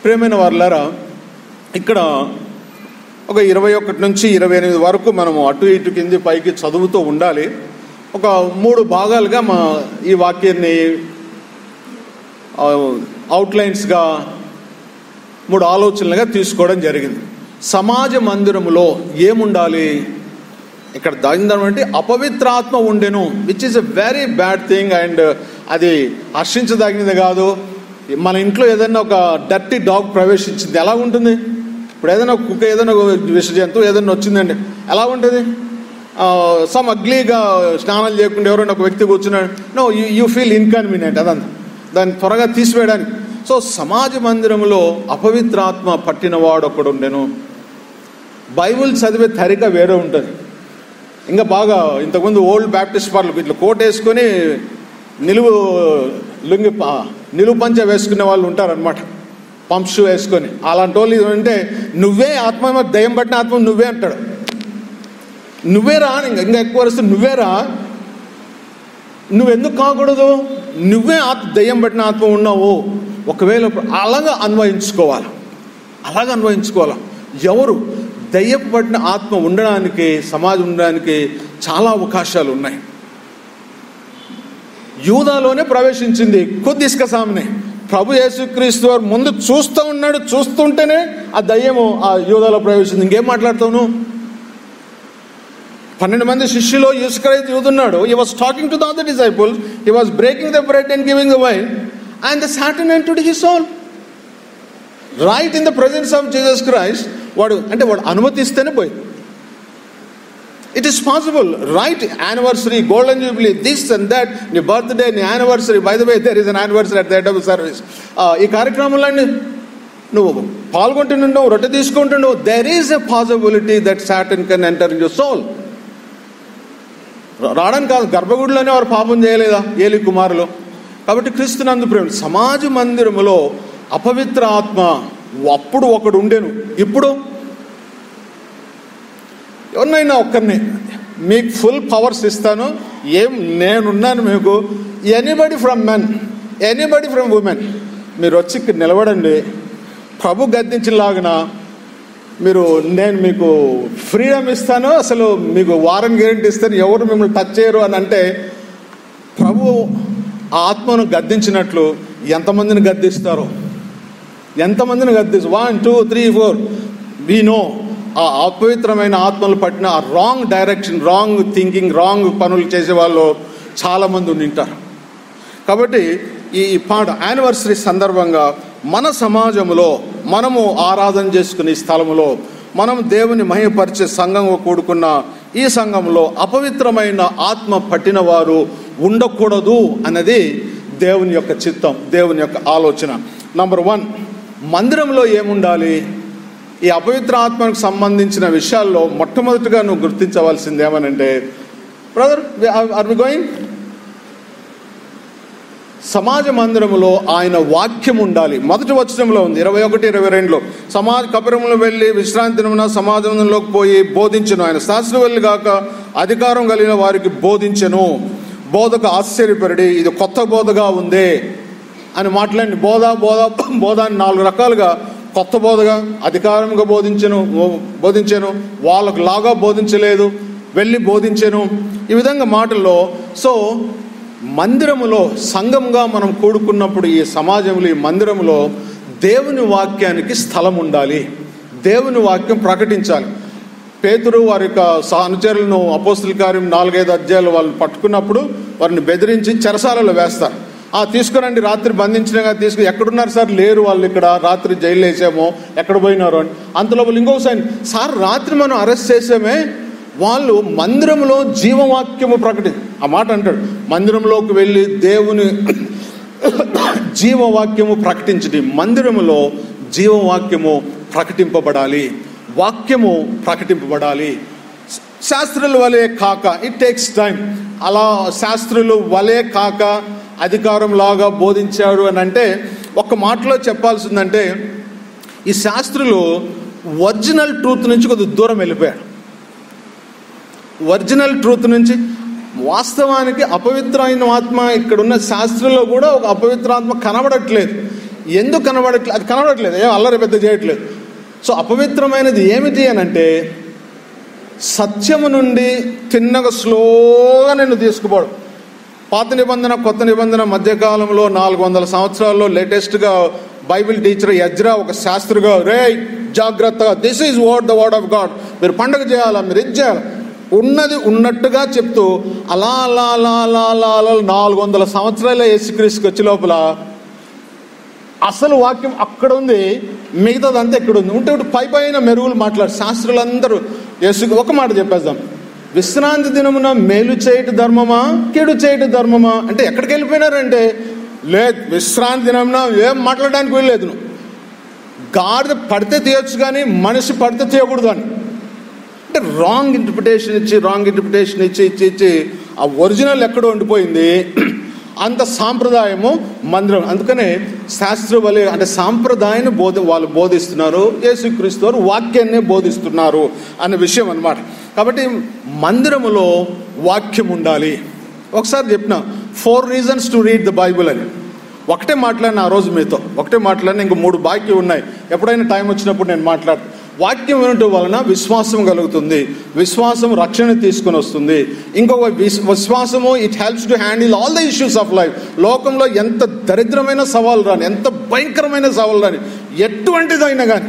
ప్రేమైన వాళ్ళారా ఇక్కడ ఒక ఇరవై ఒకటి నుంచి ఇరవై ఎనిమిది వరకు మనము అటు ఇటు కింది పైకి చదువుతూ ఉండాలి ఒక మూడు భాగాలుగా మా ఈ వాక్యాన్ని ఆ, అవుట్లైన్స్గా మూడు ఆలోచనలుగా తీసుకోవడం జరిగింది సమాజ మందిరములో ఏముండాలి ఇక్కడ దాగిందంటే అపవిత్రాత్మ ఉండెను which is a very bad thing and అది హర్షించదగినది కాదు మన ఇంట్లో ఏదైనా ఒక డర్టీ డాగ్ ప్రవేశించింది ఎలా ఉంటుంది ఇప్పుడు ఏదైనా ఒక కుక్క ఏదైనా ఒక విష జంతువు ఏదైనా వచ్చిందండి ఎలా ఉంటుంది సమ్ అగ్లీగా స్నానాలు చేయకుండా ఎవరైనా ఒక వ్యక్తి కూర్చున్నాడు no you you feel inconvenient అదంతా దాన్ని త్వరగా తీసివేయడానికి సో సమాజ మందిరంలో అపవిత్రాత్మ పట్టినవాడు ఒకడు ఉండెను బైబిల్ చదివే తరిక వేరే ఉంటుంది ఇంకా బాగా ఇంతకుముందు ఓల్డ్ బ్యాప్టిస్ట్ వాళ్ళు ఇట్లా కోట్ వేసుకొని నిలువు లుంగి ప- నిలువు పంచ వేసుకునే వాళ్ళు ఉంటారనమాట పంప్స్ వేసుకొని అలాంటి వాళ్ళు అంటే నువ్వే ఆత్మ దయ్యం పట్టిన ఆత్మ నువ్వే అంటాడు నువ్వేరా అని ఇంకా ఇంకా ఎక్కువ వస్తే నువ్వేరా నువ్వెందుకు కాకూడదు నువ్వే ఆత్మ దయ్యం పట్టిన ఆత్మ ఉన్నావు ఒకవేళ అలాగా అన్వయించుకోవాలి అలాగ అన్వయించుకోవాలి ఎవరు దయ్యపు పట్టిన ఆత్మ ఉండడానికి సమాజం ఉండడానికి చాలా అవకాశాలు ఉన్నాయి యూదాలోనే ప్రవేశించింది కొద్దిస్క సామెనే ప్రభు యేసుక్రీస్తు వారు ముందు చూస్తూ ఉన్నాడు చూస్తుంటేనే ఆ దయ్యము ఆ యూదాలో ప్రవేశించింది ఇంకేం మాట్లాడతావు నువ్వు పన్నెండు మంది శిష్యులో యూస్కరైత్ యూదున్నాడు he was talking to the other disciples he was breaking the bread and giving the wine and the Satan entered his soul right in the presence of Jesus Christ వాడు అంటే వాడు అనుమతిస్తేనే పోయింది it is possible right anniversary golden jubilee this and that నీ birthday నీ anniversary by the way there is an anniversary at the end of service ఈ కార్యక్రమంలో నువ్వు పాల్గొంటుండవు రొట్టె తీసుకుంటుండవు there is a possibility that Satan can enter in your soul రావడానికి కాదు గర్భగుడిలోనే వారు పాపం చేయలేదా ఏలి కుమారులు కాబట్టి క్రీస్తునందు ప్రేమ సమాజ మందిరములో అపవిత్ర ఆత్మ అప్పుడు ఒకడు ఉండేను ఇప్పుడు ఎవరినైనా ఒక్కరిని మీకు ఫుల్ పవర్స్ ఇస్తాను ఏం నేనున్నాను మీకు anybody from men anybody from women మీరు వచ్చి ఇక్కడ నిలబడండి ప్రభు గద్దించినలాగిన మీరు నేను మీకు ఫ్రీడమ్ ఇస్తాను అసలు మీకు వారం గ్యారెంటీ ఇస్తాను ఎవరు మిమ్మల్ని టచ్ చేయరు అని అంటే ప్రభు ఆ ఆత్మను గద్దించినట్లు ఎంతమందిని గద్దిస్తారు ఎంతమందిని గద్దిస్తారు one two three four we know ఆ అపవిత్రమైన ఆత్మలు పట్టిన ఆ wrong direction wrong thinking wrong పనులు చేసే వాళ్ళు చాలామంది ఉండింటారు కాబట్టి ఈ ఈ పాట యానివర్సరీ సందర్భంగా మన సమాజంలో మనము ఆరాధన చేసుకునే స్థలములో మనం దేవుని మహిమపరిచే సంఘంగా కూడుకున్న ఈ సంఘంలో అపవిత్రమైన ఆత్మ పట్టిన వారు ఉండకూడదు అన్నది దేవుని యొక్క చిత్తం దేవుని యొక్క ఆలోచన నంబర్ వన్ మందిరంలో ఏముండాలి ఈ అపవిత్ర ఆత్మకు సంబంధించిన విషయాల్లో మొట్టమొదటిగా నువ్వు గుర్తించవలసింది ఏమనంటే బ్రదర్ ఆర్ వి గోయింగ్ సమాజ మందిరములో ఆయన వాక్యం ఉండాలి మొదటి వచనంలో ఉంది ఇరవై ఒకటి ఇరవై రెండులో సమాజ కపురములు వెళ్ళి విశ్రాంతి దినమున సమాజంలోకి పోయి బోధించను ఆయన శాస్త్ర వెళ్ళి గాక అధికారం కలిగిన వారికి బోధించను బోధకు ఆశ్చర్యపడి ఇది కొత్త బోధగా ఉందే అని మాట్లాడి బోధ బోధ బోధ అని నాలుగు రకాలుగా కొత్త బోధగా అధికారంగా బోధించను బోధించాను వాళ్ళకు లాగా బోధించలేదు వెళ్ళి బోధించాను ఈ విధంగా మాటల్లో సో మందిరములో సంఘంగా మనం కూడుకున్నప్పుడు ఈ సమాజంలో ఈ మందిరములో దేవుని వాక్యానికి స్థలం ఉండాలి దేవుని వాక్యం ప్రకటించాలి పేతురు వారి యొక్క అనుచరులను అపోస్తుల కార్యం నాలుగైదు అధ్యాయులు వాళ్ళు పట్టుకున్నప్పుడు వారిని బెదిరించి చెరసాలలో వేస్తారు ఆ తీసుకురండి రాత్రి బంధించినగా తీసుకు ఎక్కడున్నారు సార్ లేరు వాళ్ళు ఇక్కడ రాత్రి జైలు వేసామో ఎక్కడ పోయినారు అని అంతలోపల ఇంకొకసారి సార్ రాత్రి మనం అరెస్ట్ చేసామే వాళ్ళు మందిరంలో జీవవాక్యము ప్రకటి ఆ మాట అంటాడు మందిరంలోకి వెళ్ళి దేవుని జీవవాక్యము ప్రకటించడం మందిరములో జీవవాక్యము ప్రకటింపబడాలి వాక్యము ప్రకటింపబడాలి శాస్త్రుల వలె కాక ఇట్ టేక్స్ టైం అలా శాస్త్రులు వలె కాక అధికారం లాగా బోధించాడు అని అంటే ఒక మాటలో చెప్పాల్సిందంటే ఈ శాస్త్రులు ఒరిజినల్ ట్రూత్ నుంచి కొద్ది దూరం వెళ్ళిపోయాడు ఒరిజినల్ ట్రూత్ నుంచి వాస్తవానికి అపవిత్రమైన ఆత్మ ఇక్కడున్న శాస్త్రంలో కూడా ఒక అపవిత్ర ఆత్మ కనబడట్లేదు ఎందుకు కనబడట్లేదు అది కనబడట్లేదు ఏం అల్లరి పెద్ద చేయట్లేదు సో అపవిత్రమైనది ఏమిటి అని అంటే సత్యము నుండి తిన్నగా స్లోగా నిన్ను తీసుకుపోవడం పాత నిబంధన కొత్త నిబంధన మధ్యకాలంలో నాలుగు వందల సంవత్సరాల్లో లేటెస్ట్గా బైబిల్ టీచర్ యజ్రా ఒక శాస్త్రిగా రే జాగ్రత్త this is word the word of God మీరు పండగ చేయాలా మీరు ఇది చేయాలి ఉన్నది ఉన్నట్టుగా చెప్తూ అలా అలా అలా అలా అలా అలా నాలుగు వందల సంవత్సరాల యేసుక్రీస్తుకి వచ్చే లోపల అసలు వాక్యం అక్కడ ఉంది మిగతాదంతా ఎక్కడ ఉంది ఉంటే ఒకటి పై పైన మెరుగులు మాట్లాడు శాస్త్రులందరూ యేసు ఒక మాట చెప్పేద్దాం విశ్రాంతి దినమున మేలు చేయట ధర్మమా కీడు చేయట ధర్మమా అంటే ఎక్కడికి వెళ్ళిపోయినారంటే లేదు విశ్రాంతి దినమున ఏం మాట్లాడడానికి వెళ్ళలేదు నువ్వు గాడిద పడితే తీయొచ్చు కానీ మనిషి పడితే తీయకూడదు అని అంటే రాంగ్ ఇంటర్ప్రిటేషన్ ఇచ్చి రాంగ్ ఇంటర్ప్రిటేషన్ ఇచ్చి ఇచ్చి ఇచ్చి ఆ ఒరిజినల్ ఎక్కడో ఉండిపోయింది అంత సాంప్రదాయము మందిరం అందుకనే శాస్త్ర వలె అంటే సాంప్రదాయాన్ని బోధ వాళ్ళు బోధిస్తున్నారు యేసుక్రీస్తు వారు వాక్యాన్ని బోధిస్తున్నారు అనే విషయం అన్నమాట కాబట్టి మందిరములో వాక్యం ఉండాలి ఒకసారి చెప్పిన four reasons to read the Bible అని ఒకటే మాట్లాడిన ఆ రోజు మీతో ఒకటే మాట్లాడిన ఇంక మూడు బాకీ ఉన్నాయి ఎప్పుడైనా టైం వచ్చినప్పుడు నేను మాట్లాడతాను వాక్యం వినటం వలన విశ్వాసం కలుగుతుంది విశ్వాసం రక్షణ తీసుకొని వస్తుంది ఇంకొక విస్- విశ్వాసము it helps to handle all the issues of life లోకంలో ఎంత దరిద్రమైన సవాలు రాని ఎంత భయంకరమైన సవాలు రాని ఎటువంటిదైనా కానీ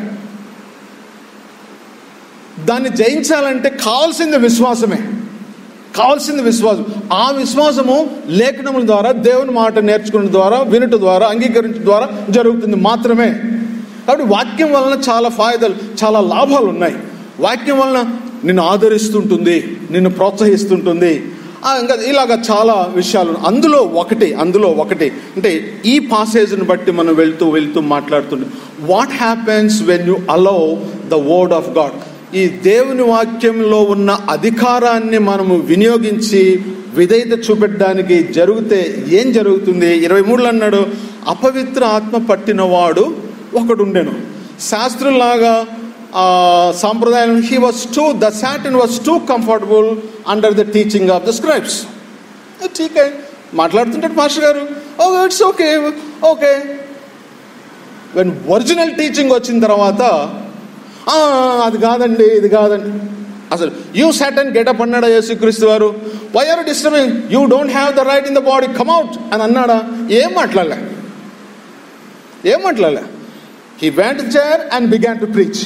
దాన్ని జయించాలంటే కావాల్సింది విశ్వాసమే కావాల్సింది విశ్వాసం ఆ విశ్వాసము లేఖనముల ద్వారా దేవుని మాట నేర్చుకున్న ద్వారా వినుట ద్వారా అంగీకరించడం ద్వారా జరుగుతుంది మాత్రమే కాబట్టి వాక్యం వలన చాలా ఫాయిదాలు చాలా లాభాలు ఉన్నాయి వాక్యం వలన నిన్ను ఆదరిస్తుంటుంది నిన్ను ప్రోత్సహిస్తుంటుంది ఆ, ఇంకా ఇలాగ చాలా విషయాలు ఉన్నాయి. అందులో ఒకటి అందులో ఒకటి అంటే ఈ పాసేజ్ని బట్టి మనం వెళ్తూ వెళ్తూ మాట్లాడుతుంటే what happens when you allow the word of God ఈ దేవుని వాక్యంలో ఉన్న అధికారాన్ని మనము వినియోగించి విధేయత చూపెట్టడానికి జరిగితే ఏం జరుగుతుంది ఇరవై మూడులో అన్నాడు అపవిత్ర ఆత్మ పట్టినవాడు ఒకడు ఉండెను శాస్త్రులాగా ఆ, సాంప్రదాయం he was too the Satan was too comfortable under the teaching of the scribes ఠీక్ మాట్లాడుతుంటాడు మాస్టర్ గారు oh it's okay okay when original teaching వచ్చిన తర్వాత "ఆ, అది కాదండి ఇది కాదండి అసలు యూ సెట్ అండ్ గెటప్ అన్నాడా యేసుక్రీస్తు వారు why are disturbing you don't have the right in the body come out అని అన్నాడా ఏం మాట్లాడలే ఏం మాట్లాడలే he went chair and began to preach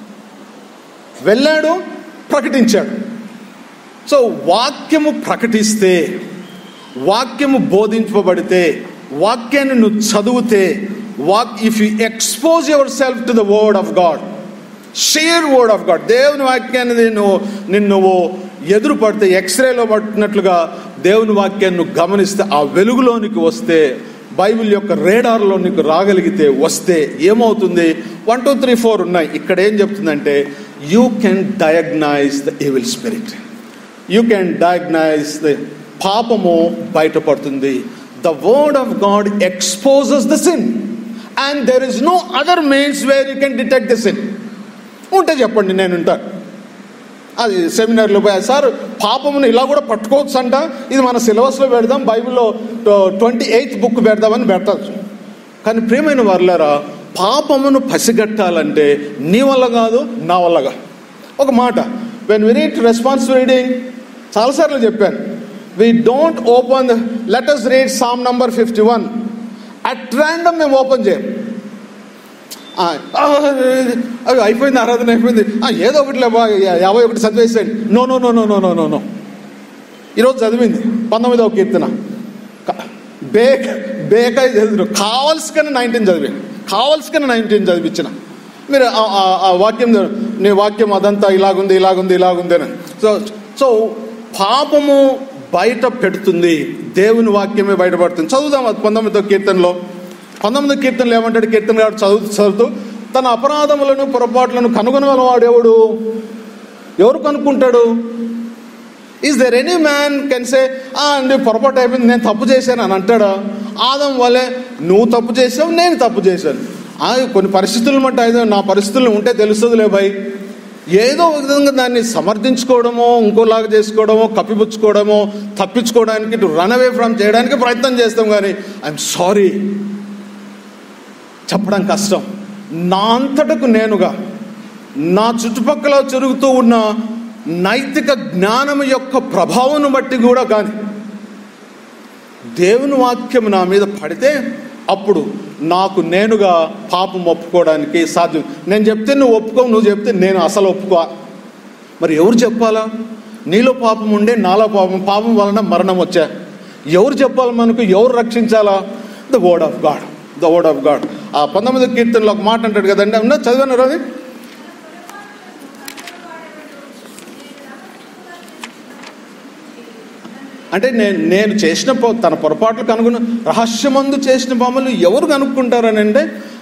వెళ్ళాడు ప్రకటించాడు సో వాక్యము ప్రకటిస్తే వాక్యము బోధింపబడితే వాక్యాన్ని నువ్వు చదివితే వాక్ if you expose yourself to the word of God share word of God దేవుని వాక్యాన్ని నువ్వు నిన్ను నువ్వు ఎదురు పడితే ఎక్స్రేలో పట్టినట్లుగా దేవుని వాక్యాన్ని నువ్వు గమనిస్తే ఆ వెలుగులోనికి వస్తే బైబిల్ యొక్క రేడార్లో నీకు రాగలిగితే వస్తే ఏమవుతుంది వన్ టూ త్రీ ఫోర్ ఉన్నాయి ఇక్కడ ఏం చెప్తుందంటే you can diagnose the evil spirit you can diagnose the పాపము బయటపడుతుంది the word of God exposes the sin and there is no other means where you can detect the sin ఉంటే చెప్పండి నేను ఉంటాను అది సెమినార్లో పోయా సార్ పాపమును ఇలా కూడా పట్టుకోవచ్చు అంట ఇది మన సిలబస్లో పెడదాం బైబిల్లో ట్వంటీ ఎయిత్ బుక్ పెడదామని పెడతారు కానీ ప్రియమైన వర్లరా పాపమును పసిగట్టాలంటే నీ వల్ల కాదు నా వల్ల కాదు ఒక మాట when we read response reading చాలాసార్లు చెప్పాను we don't open let us read psalm number fifty one at random మేము ఓపెన్ చేయం ఆ, ఆ, అవి అయిపోయింది ఆరాధన అయిపోయింది ఆ, ఏదో ఒకటి లేబా యాభై ఒకటి చదివేసేయండి no no no no no no no no ఈరోజు చదివింది పంతొమ్మిదవ కీర్తన క- బేక్ బేకాయ చదివిన కావాల్సి కన్నా నైన్టీన్ చదివాను కావాల్సి కన్నా నైన్టీన్ చదివించిన మీరు ఆ- ఆ- ఆ వాక్యం చదవండి. నీ వాక్యం అదంతా ఇలాగుంది ఇలాగుంది ఇలాగుంది అని సో సో పాపము బయట పెడుతుంది దేవుని వాక్యమే బయటపడుతుంది చదువుదాం అది పంతొమ్మిదో కీర్తనలో పంతొమ్మిదో కీర్తనలు ఏమంటాడు కీర్తన గారు చదువు చదువుతూ తన అపరాధములను పొరపాట్లను కనుగొనగలవాడు ఎవడు ఎవరు కనుక్కుంటాడు is there any man can say అండి పొరపాటు అయిపోయింది నేను తప్పు చేశాను అని అంటాడా ఆదం వల్లే నువ్వు తప్పు చేసావు నేను తప్పు చేశాను ఆ, కొన్ని పరిస్థితులు మట్టి అయితే నా పరిస్థితులు ఉంటే తెలుస్తుందిలే భయ్ ఏదో ఒక విధంగా దాన్ని సమర్థించుకోవడమో ఇంకోలాగా చేసుకోవడమో కప్పిపుచ్చుకోవడమో తప్పించుకోవడానికి టు రన్ అవే ఫ్రమ్ చేయడానికి ప్రయత్నం చేస్తాం కానీ ఐఎమ్ సారీ చెప్పడం కష్టం నా అంతటకు నేనుగా నా చుట్టుపక్కల జరుగుతూ ఉన్న నైతిక జ్ఞానం యొక్క ప్రభావం బట్టి కూడా కానీ దేవుని వాక్యం నా మీద పడితే అప్పుడు నాకు నేనుగా పాపం ఒప్పుకోవడానికి సాధ్యం నేను చెప్తే నువ్వు ఒప్పుకో నువ్వు చెప్తే నేను అసలు ఒప్పుకో మరి ఎవరు చెప్పాలా నీలో పాపం ఉండే నాలో పాపం పాపం వలన మరణం వచ్చా ఎవరు చెప్పాలి మనకు ఎవరు రక్షించాలా the word of God the word of God ఆ పంతొమ్మిది కీర్తనలో ఒక మాట అంటాడు కదండి అవునా చదివాను అది అంటే నేను నేను చేసిన పొ- తన పొరపాట్లు కనుగొని రహస్యమందు చేసిన బొమ్మలు ఎవరు కనుక్కుంటారని అంటే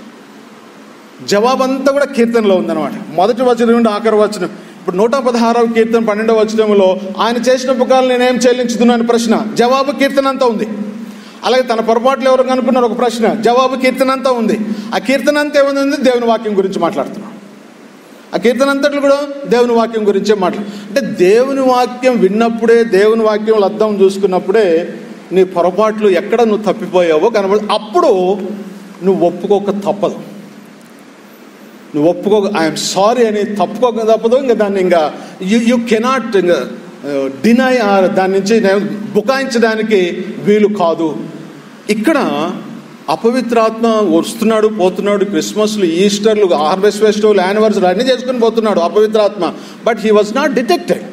జవాబంతా కూడా కీర్తనలో ఉందన్నమాట మొదటి వచనం నుండి ఆఖరి వచనం ఇప్పుడు నూట పదహారవ కీర్తన పన్నెండవ వచనంలో ఆయన చేసిన ఉపకారాలు నేనేం చెల్లించుతున్నాను ప్రశ్న జవాబు కీర్తన అంతా ఉంది అలాగే తన పొరపాట్లు ఎవరు కనుక్కున్నారు ఒక ప్రశ్న జవాబు కీర్తన అంతా ఉంది ఆ కీర్తన అంతా ఏముంది దేవుని వాక్యం గురించి మాట్లాడుతున్నాం ఆ కీర్తన అంతట్లు కూడా దేవుని వాక్యం గురించే మాట్లాడు అంటే దేవుని వాక్యం విన్నప్పుడే దేవుని వాక్యం అర్థం చూసుకున్నప్పుడే నీ పొరపాట్లు ఎక్కడ నువ్వు తప్పిపోయావో కనబడి అప్పుడు నువ్వు ఒప్పుకోక తప్పదు నువ్వు ఒప్పుకో ఐఎమ్ సారీ అని తప్పుకోక తప్పదు ఇంకా దాన్ని ఇంకా యు యు కెనాట్ ఇంకా డినై దాని నుంచి నేను బుకాయించడానికి వీలు కాదు ఇక్కడ అపవిత్రాత్మ వస్తున్నాడు పోతున్నాడు క్రిస్మస్లు ఈస్టర్లు హార్వెస్ట్ ఫెస్టివల్ యానివర్సరీ అన్నీ చేసుకుని పోతున్నాడు అపవిత్రాత్మ but he was not detected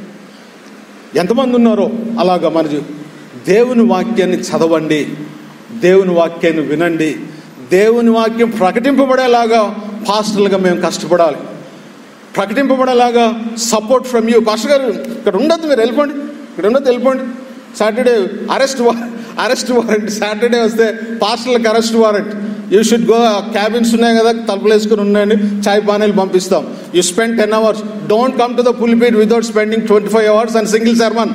ఎంతమంది ఉన్నారో అలాగా మరి దేవుని వాక్యాన్ని చదవండి దేవుని వాక్యాన్ని వినండి దేవుని వాక్యం ప్రకటింపబడేలాగా పాస్టర్లుగా మేము కష్టపడాలి ప్రకటింపబడేలాగా సపోర్ట్ ఫ్రమ్ యూ పాస్టర్ గారు ఇక్కడ ఉండొద్దు మీరు వెళ్ళిపోండి ఇక్కడ ఉండొద్దు వెళ్ళిపోండి Saturday arrest arrest warrant Saturday వస్తే పాస్టర్లకు arrest warrant you should go cabins ఉన్నాయి కదా తలుపులు వేసుకుని ఉన్నాయండి చాయ్ పానీలు పంపిస్తాం you spend ten hours don't come to the pulpit without spending twenty five hours and single sermon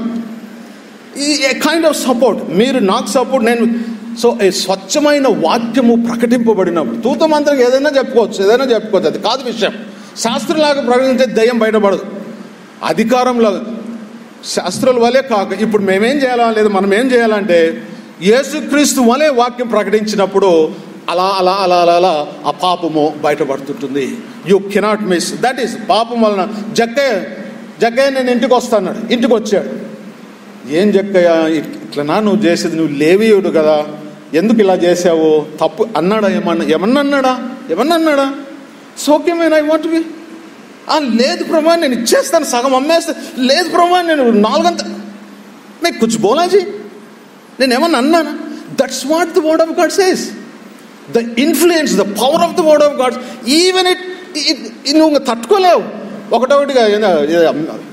ఈ కైండ్ ఆఫ్ సపోర్ట్ మీరు నాకు సపోర్ట్ నేను సో ఏ స్వచ్ఛమైన వాక్యము ప్రకటింపబడినప్పుడు తూత మంత్రం ఏదైనా చెప్పుకోవచ్చు ఏదైనా చెప్పుకోవచ్చు అది కాదు విషయం శాస్త్రంలాగా ప్రకటించే దయ్యం బయటపడదు అధికారంలో శాస్త్రాల వలె కాక ఇప్పుడు మేమేం చేయాలా లేదా మనం ఏం చేయాలంటే యేసుక్రీస్తు వలె వాక్యం ప్రకటించినప్పుడు అలా అలా అలా అలా అలా ఆ పాపము బయటపడుతుంటుంది you cannot miss that is పాపం వలన జక్కయ్య జక్కయ్య నేను ఇంటికి వస్తాన్నాడు ఇంటికి వచ్చాడు ఏం జక్కయ్య ఇట్లనా నువ్వు చేసేది నువ్వు లేవీయుడు కదా ఎందుకు ఇలా చేసావు తప్పు అన్నాడా ఏమన్నా ఏమన్నా అన్నాడా ఏమన్నా అన్నాడా సౌఖ్యమైన ఐ వాంట్ బి ఆ లేదు ప్రభా నేను ఇచ్చేస్తాను సగం అమ్మేస్తా లేదు ప్రభా నేను నాలుగంత మీకు కుछ బోలా జీ నేను ఏమన్నా అన్నానా that's what the word of God says the influence the power of the word of God even it నువ్వు ఇంకా తట్టుకోలేవు ఒకటొకటిగా ఏదో- ఏదో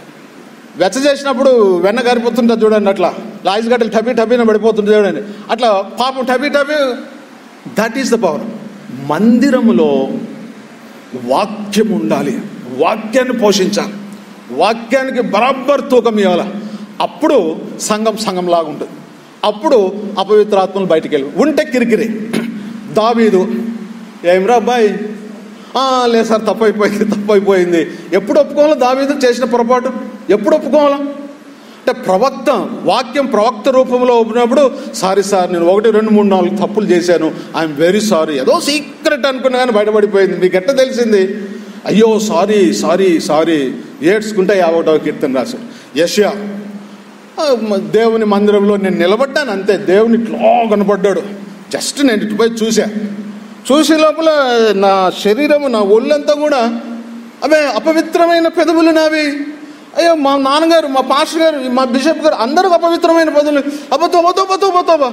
వెచ్చ చేసినప్పుడు వెన్న గారిపోతుంటుంది చూడండి అట్లా లాయిస్ గట్టలు టబీ టబీన పడిపోతుంది చూడండి అట్లా పాపం టబీ టబీ దట్ ఈస్ ద పవర్ మందిరములో వాక్యం ఉండాలి వాక్యాన్ని పోషించాలి వాక్యానికి బరాబర్ తూకం ఇవ్వాలి అప్పుడు సంఘం సంఘం లాగా ఉంటుంది అప్పుడు అపవిత్రాత్మలు బయటికి వెళ్ళి ఉంటే కిరికిరి దావీదు ఏమిరా అబ్బాయి "ఆ, లేదు సార్ తప్పైపోయింది తప్పైపోయింది ఎప్పుడు ఒప్పుకోవాలా దావీదు చేసిన పొరపాటు ఎప్పుడు ఒప్పుకోవాలా అంటే ప్రవక్త వాక్యం ప్రవక్త రూపంలో ఒప్పినప్పుడు సారీ సార్ నేను ఒకటి రెండు మూడు నాలుగు తప్పులు చేశాను ఐఎమ్ వెరీ సారీ ఏదో సీక్రెట్ అనుకున్నా కానీ బయటపడిపోయింది మీకు ఎట్ట తెలిసింది అయ్యో సారీ సారీ సారీ ఏడ్చుకుంటే యాభై ఒకటవ కీర్తన రాశాడు యష్యా ఆ, మ- దేవుని మందిరంలో నేను నిలబడ్డాను అంతే దేవుని ఇట్లా కనపడ్డాడు జస్ట్ నేను ఇటుపై చూసా చూసే లోపల నా శరీరము నా ఒళ్ళంతా కూడా అవే అపవిత్రమైన పెదవులు నావి అయ్యో మా నాన్నగారు మా పాస్టర్ గారు మా బిషప్ గారు అందరూ అపవిత్రమైన పదవులు అబ్బతో అబ్బతో అబ్బతో అబ్బతోబా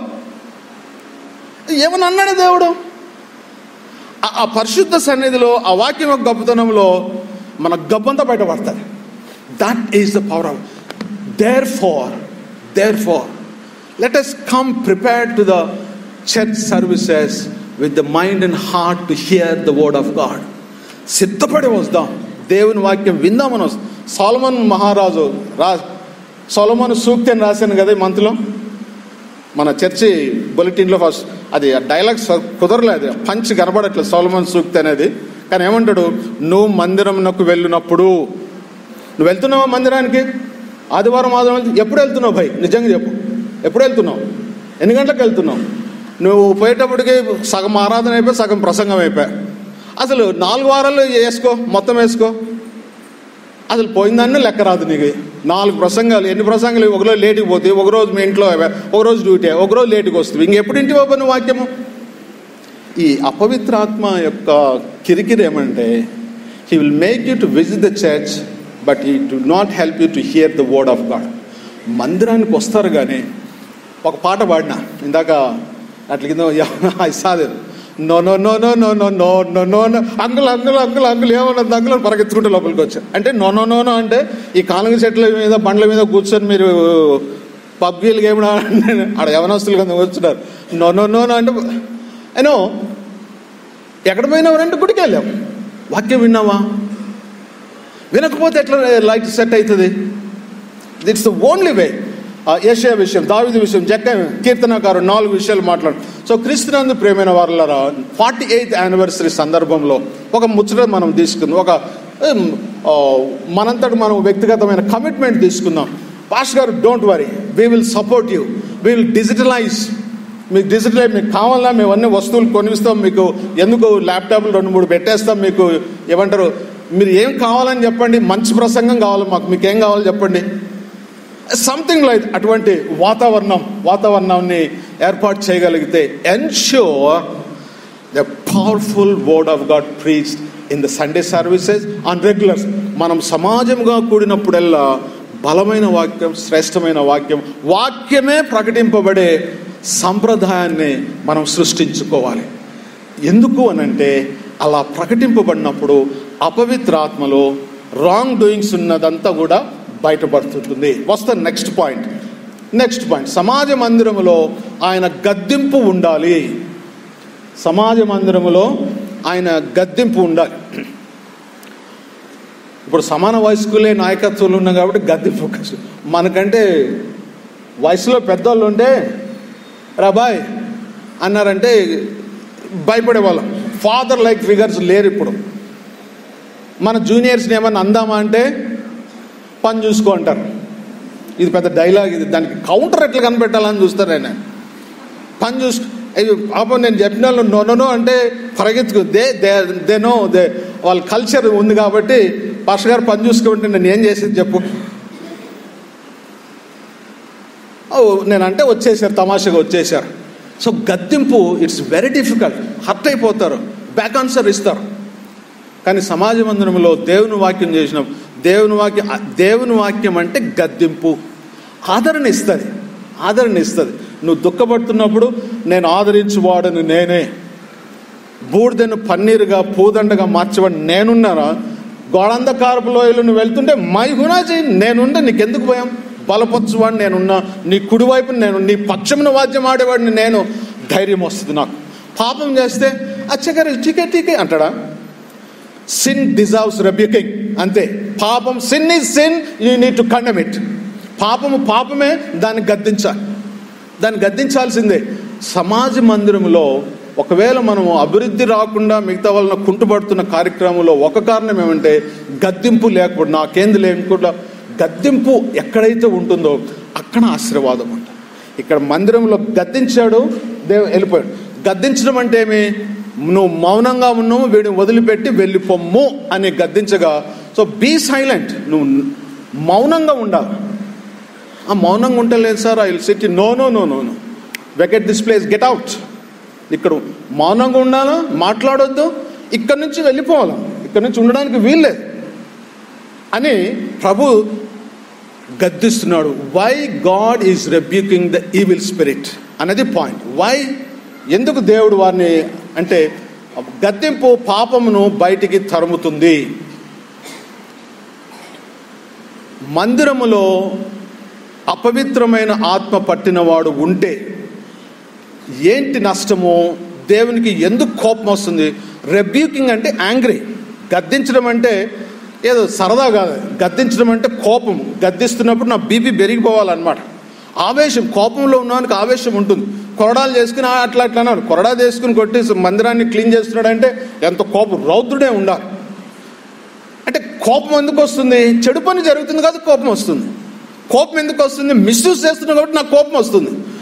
ఏమని అన్నాడు దేవుడు ఆ- ఆ పరిశుద్ధ సన్నిధిలో ఆ వాక్యం యొక్క గొప్పతనంలో మన గబ్బంతా బయటపడుతుంది that is the power of therefore therefore let us come prepared to the church services with the mind and heart to hear the word of God సిద్ధపడి వస్తాం దేవుని వాక్యం విందామని వస్తాం సోలమన్ మహారాజు రా సోలమన్ సూక్తి అని రాశాను కదా ఈ మంత్లో మన చర్చి బులెటిన్లో ఫస్ట్ అది ఆ డైలాగ్స్ కుదరలేదు పంచ్ కనబడట్లేదు సోలమన్ సూక్తి అనేది కానీ ఏమంటాడు నువ్వు మందిరంనకు వెళ్ళినప్పుడు నువ్వు వెళ్తున్నావా మందిరానికి ఆదివారం ఆదివారం వెళ్తు- ఎప్పుడు వెళ్తున్నావు భయ్ నిజంగా చెప్పు ఎప్పుడు వెళ్తున్నావు ఎన్ని గంటలకు వెళ్తున్నావు నువ్వు పోయేటప్పటికి సగం ఆరాధన అయిపోయి సగం ప్రసంగం అయిపోయా అసలు నాలుగు వారాలు వేసుకో మొత్తం వేసుకో అసలు పోయిందాన్ని లెక్క రాదు నీకు నాలుగు ప్రసంగాలు ఎన్ని ప్రసంగాలు ఒకరోజు లేటుకి పోతే ఒకరోజు మీ ఇంట్లో ఒకరోజు డ్యూటీ ఒకరోజు లేటుకి వస్తుంది ఇంకెప్పుడు ఇంటి బాబు నువ్వు వాక్యము ఈ అపవిత్రాత్మ యొక్క కిరికిరి ఏమంటే he will make you to visit the church but he to not help you to hear the word of God మందిరానికి వస్తారు కానీ ఒక పాట పాడిన ఇందాక అట్ల కింద ఐ సాది no no no no no no no no no no uncle uncle uncle uncle ఏమన్నది అంకుల్ అని పరిగెత్తుకుంటే లోపలికి వచ్చారు అంటే నో నో నో నో అంటే ఈ కాలంగ చెట్ల మీద బండ్ల మీద కూర్చొని మీరు పబ్జీలు గేమ్ ఆడ యవనస్తులు కింద కూర్చున్నారు నో నో నో నో అంటే అయినో ఎక్కడ పోయినావు గుడికి వెళ్ళాం వాక్యం విన్నావా వినకపోతే ఎట్లా లైట్ సెట్ అవుతుంది ఇట్స్ ద ఓన్లీ వే ఏషియా విషయం దావిది విషయం జక్క కీర్తనకారు నాలుగు విషయాలు మాట్లాడు సో క్రీస్తునందు ప్రేమైన వారులరా ఫార్టీ ఎయిత్ యానివర్సరీ సందర్భంలో ఒక ముచ్చట మనం తీసుకుందాం ఒక ఉమ్, ఆ, మనంతటి మనం వ్యక్తిగతమైన కమిట్మెంట్ తీసుకుందాం పాస్ గారు don't worry we will support you we will digitalise మీకు డిజిటల్ మీకు కావాలా మేము అన్ని వస్తువులు కొనిస్తాం మీకు ఎందుకు ల్యాప్టాప్లు రెండు మూడు పెట్టేస్తాం మీకు ఏమంటారు మీరు ఏం కావాలని చెప్పండి మంచి ప్రసంగం కావాలి మాకు మీకు ఏం కావాలో చెప్పండి సంథింగ్ లైక్ అటువంటి వాతావరణం వాతావరణాన్ని ఏర్పాటు చేయగలిగితే ensure the powerful word of God preach in the Sunday services on regular మనం సమాజంగా కూడినప్పుడల్లా బలమైన వాక్యం శ్రేష్టమైన వాక్యం వాక్యమే ప్రకటింపబడే సంప్రదాయాన్ని మనం సృష్టించుకోవాలి ఎందుకు అనంటే అలా ప్రకటింపబడినప్పుడు అపవిత్ర ఆత్మలో రాంగ్ డూయింగ్స్ ఉన్నదంతా కూడా బయటపడుతుంటుంది వస్తా నెక్స్ట్ పాయింట్ నెక్స్ట్ పాయింట్ సమాజ మందిరములో ఆయన గద్దింపు ఉండాలి సమాజ మందిరములో ఆయన గద్దింపు ఉండాలి ఇప్పుడు సమాన వయస్కులే నాయకత్వాలు ఉన్నాయి కాబట్టి గద్దింపు కష్టం. మనకంటే వయసులో పెద్దోళ్ళు ఉంటే రాబాయ్ అన్నారంటే భయపడే వాళ్ళం ఫాదర్ లైక్ ఫిగర్స్ లేరు ఇప్పుడు మన జూనియర్స్ని ఏమన్నా అందామా అంటే పని చూసుకో అంటారు ఇది పెద్ద డైలాగ్ ఇది దానికి కౌంటర్ ఎట్లా కనిపెట్టాలని చూస్తారు ఆయన పని చూసుకో అయ్యో పాపం నేను చెప్పిన వాళ్ళు నో నో నో అంటే పరిగెత్తుకు దే దే దే నో దే వాళ్ళ కల్చర్ ఉంది కాబట్టి పాష గారు పని చూసుకుంటే నేను ఏం చేసేది చెప్పు ఓ నేనంటే వచ్చేసారు తమాషగా వచ్చేసారు సో గద్దింపు ఇట్స్ వెరీ డిఫికల్ట్ హర్ట్ అయిపోతారు బ్యాక్ ఆన్సర్ ఇస్తారు కానీ సమాజ మందిరంలో దేవుని వాక్యం చేసిన దేవుని వాక్యం దేవుని వాక్యం అంటే గద్దింపు ఆదరణ ఇస్తుంది ఆదరణ ఇస్తుంది నువ్వు దుఃఖపడుతున్నప్పుడు నేను ఆదరించువాడను నేనే బూడిదను పన్నీరుగా పూదండగా మార్చబడి నేనున్నారా గోడంధకారపు లోయలు నువ్వు వెళ్తుంటే మై హునాజీ నేనుండే నీకెందుకు భయం బలపరచువాడు నేనున్నా నీ కుడివైపు నేను నీ పక్షమున వాద్యం ఆడేవాడిని నేను ధైర్యం వస్తుంది నాకు పాపం చేస్తే అచ్చగారు టీకే టీకే అంటాడా సిన్ డిజర్వ్స్ రెబ్యూకింగ్ అంతే పాపం sin is sin you need to condemn it పాపము పాపమే దాన్ని గద్దించాలి దాన్ని గద్దించాల్సిందే సమాజ మందిరంలో ఒకవేళ మనము అభివృద్ధి రాకుండా మిగతా వాళ్ళని కుంటుపడుతున్న కార్యక్రమంలో ఒక కారణం ఏమంటే గద్దింపు లేకపోతే నాకేంది లేకుండా గద్దింపు ఎక్కడైతే ఉంటుందో అక్కడ ఆశీర్వాదం అంట ఇక్కడ మందిరంలో గద్దించాడు దేవు వెళ్ళిపోయాడు గద్దించడం అంటే ఏమి నువ్వు మౌనంగా ఉన్నావు వీడిని వదిలిపెట్టి వెళ్ళిపోమ్ము అని గద్దించగా సో బీ సైలెంట్ నువ్వు మౌనంగా ఉండాలి ఆ మౌనంగా ఉంటలేదు sir I will sit no no no no no vacate this place get out ఇక్కడ మౌనంగా ఉండాలా మాట్లాడొద్దు ఇక్కడ నుంచి వెళ్ళిపోవాలి ఇక్కడ నుంచి ఉండడానికి వీల్లేదు అని ప్రభు గద్దిస్తున్నాడు why God is rebuking the evil spirit అనేది పాయింట్ వై ఎందుకు దేవుడు వారిని అంటే గద్దెంపు పాపమును బయటికి తరుముతుంది మందిరములో అపవిత్రమైన ఆత్మ పట్టినవాడు ఉంటే ఏంటి నష్టము దేవునికి ఎందుకు కోపం వస్తుంది రెబ్యూకింగ్ అంటే యాంగ్రీ గద్దించడం అంటే ఏదో సరదా కాదు గద్దించడం అంటే కోపం గద్దిస్తున్నప్పుడు నా బీపీ పెరిగిపోవాలన్నమాట ఆవేశం కోపంలో ఉన్నవానికి ఆవేశం ఉంటుంది కొరడాలు చేసుకుని "ఆ, అట్లా అట్లా అన్నాడు కొరడా చేసుకుని కొట్టి మందిరాన్ని క్లీన్ చేస్తున్నాడంటే ఎంత కోపం రౌద్రుడే ఉండాలి అంటే కోపం ఎందుకు వస్తుంది చెడు పని జరుగుతుంది కాబట్టి కోపం వస్తుంది కోపం ఎందుకు వస్తుంది మిస్యూజ్ చేస్తున్నావు కాబట్టి నాకు కోపం వస్తుంది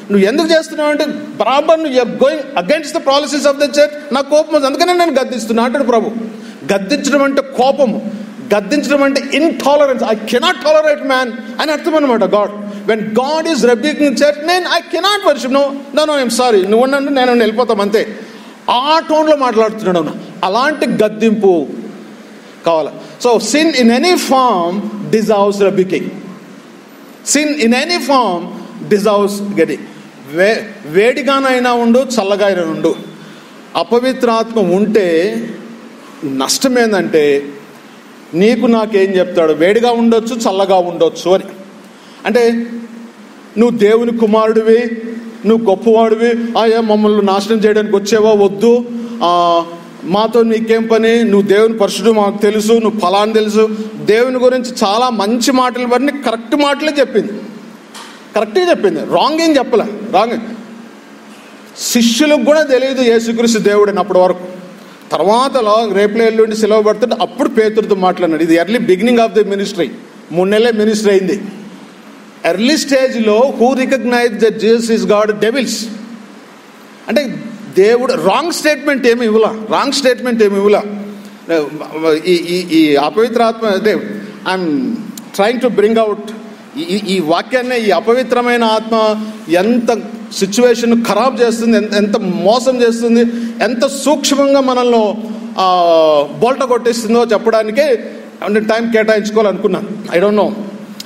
నువ్వు ఎందుకు చేస్తున్నావు అంటే బరాబర్ నువ్వు going against the policies of the church నా కోపం వస్తుంది. అందుకనే నేను గద్దిస్తున్నా అంటాడు ప్రభు గద్దించడం అంటే కోపము గద్దించడం అంటే intolerance I cannot tolerate man అని అర్థం అనమాట God when God is rebuking church నేను I cannot worship no no no I'm sorry నువ్వు ఉండండి నేను వెళ్ళిపోతాం అంతే ఆ టోన్లో మాట్లాడుతున్నాడు అవును. అలాంటి గద్దింపు కావాలి so sin in any form deserves rebuking sin in any form deserves getting way వేడిగానైనా ఉండు చల్లగా అయినా ఉండు అపవిత్రాత్మ ఉంటే నష్టం ఏంటంటే నీకు నాకేం చెప్తాడు వేడిగా ఉండొచ్చు చల్లగా ఉండొచ్చు అని అంటే నువ్వు దేవుని కుమారుడివి నువ్వు గొప్పవాడివి ఆయా మమ్మల్ని నాశనం చేయడానికి వచ్చేవా వద్దు ఆ, మాతో నీకేం పని నువ్వు దేవుని పరుషుడు మాకు తెలుసు నువ్వు ఫలాన్ని తెలుసు దేవుని గురించి చాలా మంచి మాటలు వన్నీ కరెక్ట్ మాటలే చెప్పింది కరెక్ట్గా చెప్పింది రాంగ్ ఏం చెప్పలే రాంగ్ శిష్యులకు కూడా తెలియదు యేసుక్రీస్తు దేవుడు అని అప్పటి వరకు తర్వాత రేపులో ఎల్లుండి సెలవు పడుతుంటే అప్పుడు పేతుడితో మాట్లాడినాడు ఇది early beginning of the ministry మూడు నెలలే మినిస్ట్రీ అయింది ఎర్లీ స్టేజ్లో who recognize that Jesus is God devils అంటే దేవుడు రాంగ్ స్టేట్మెంట్ ఏమి ఇవ్వలా రాంగ్ స్టేట్మెంట్ ఏమి ఇవ్వలా ఈ ఈ ఈ అపవిత్ర ఆత్మ అంటే I'm trying to bring out ఈ ఈ వాక్యాన్ని ఈ అపవిత్రమైన ఆత్మ ఎంత సిచ్యువేషన్ ఖరాబ్ చేస్తుంది ఎంత ఎంత మోసం చేస్తుంది ఎంత సూక్ష్మంగా మనల్ని బోల్ట కొట్టిస్తుందో చెప్పడానికే అంటే టైం కేటాయించుకోవాలనుకున్నాను ఐ డోంట్ నో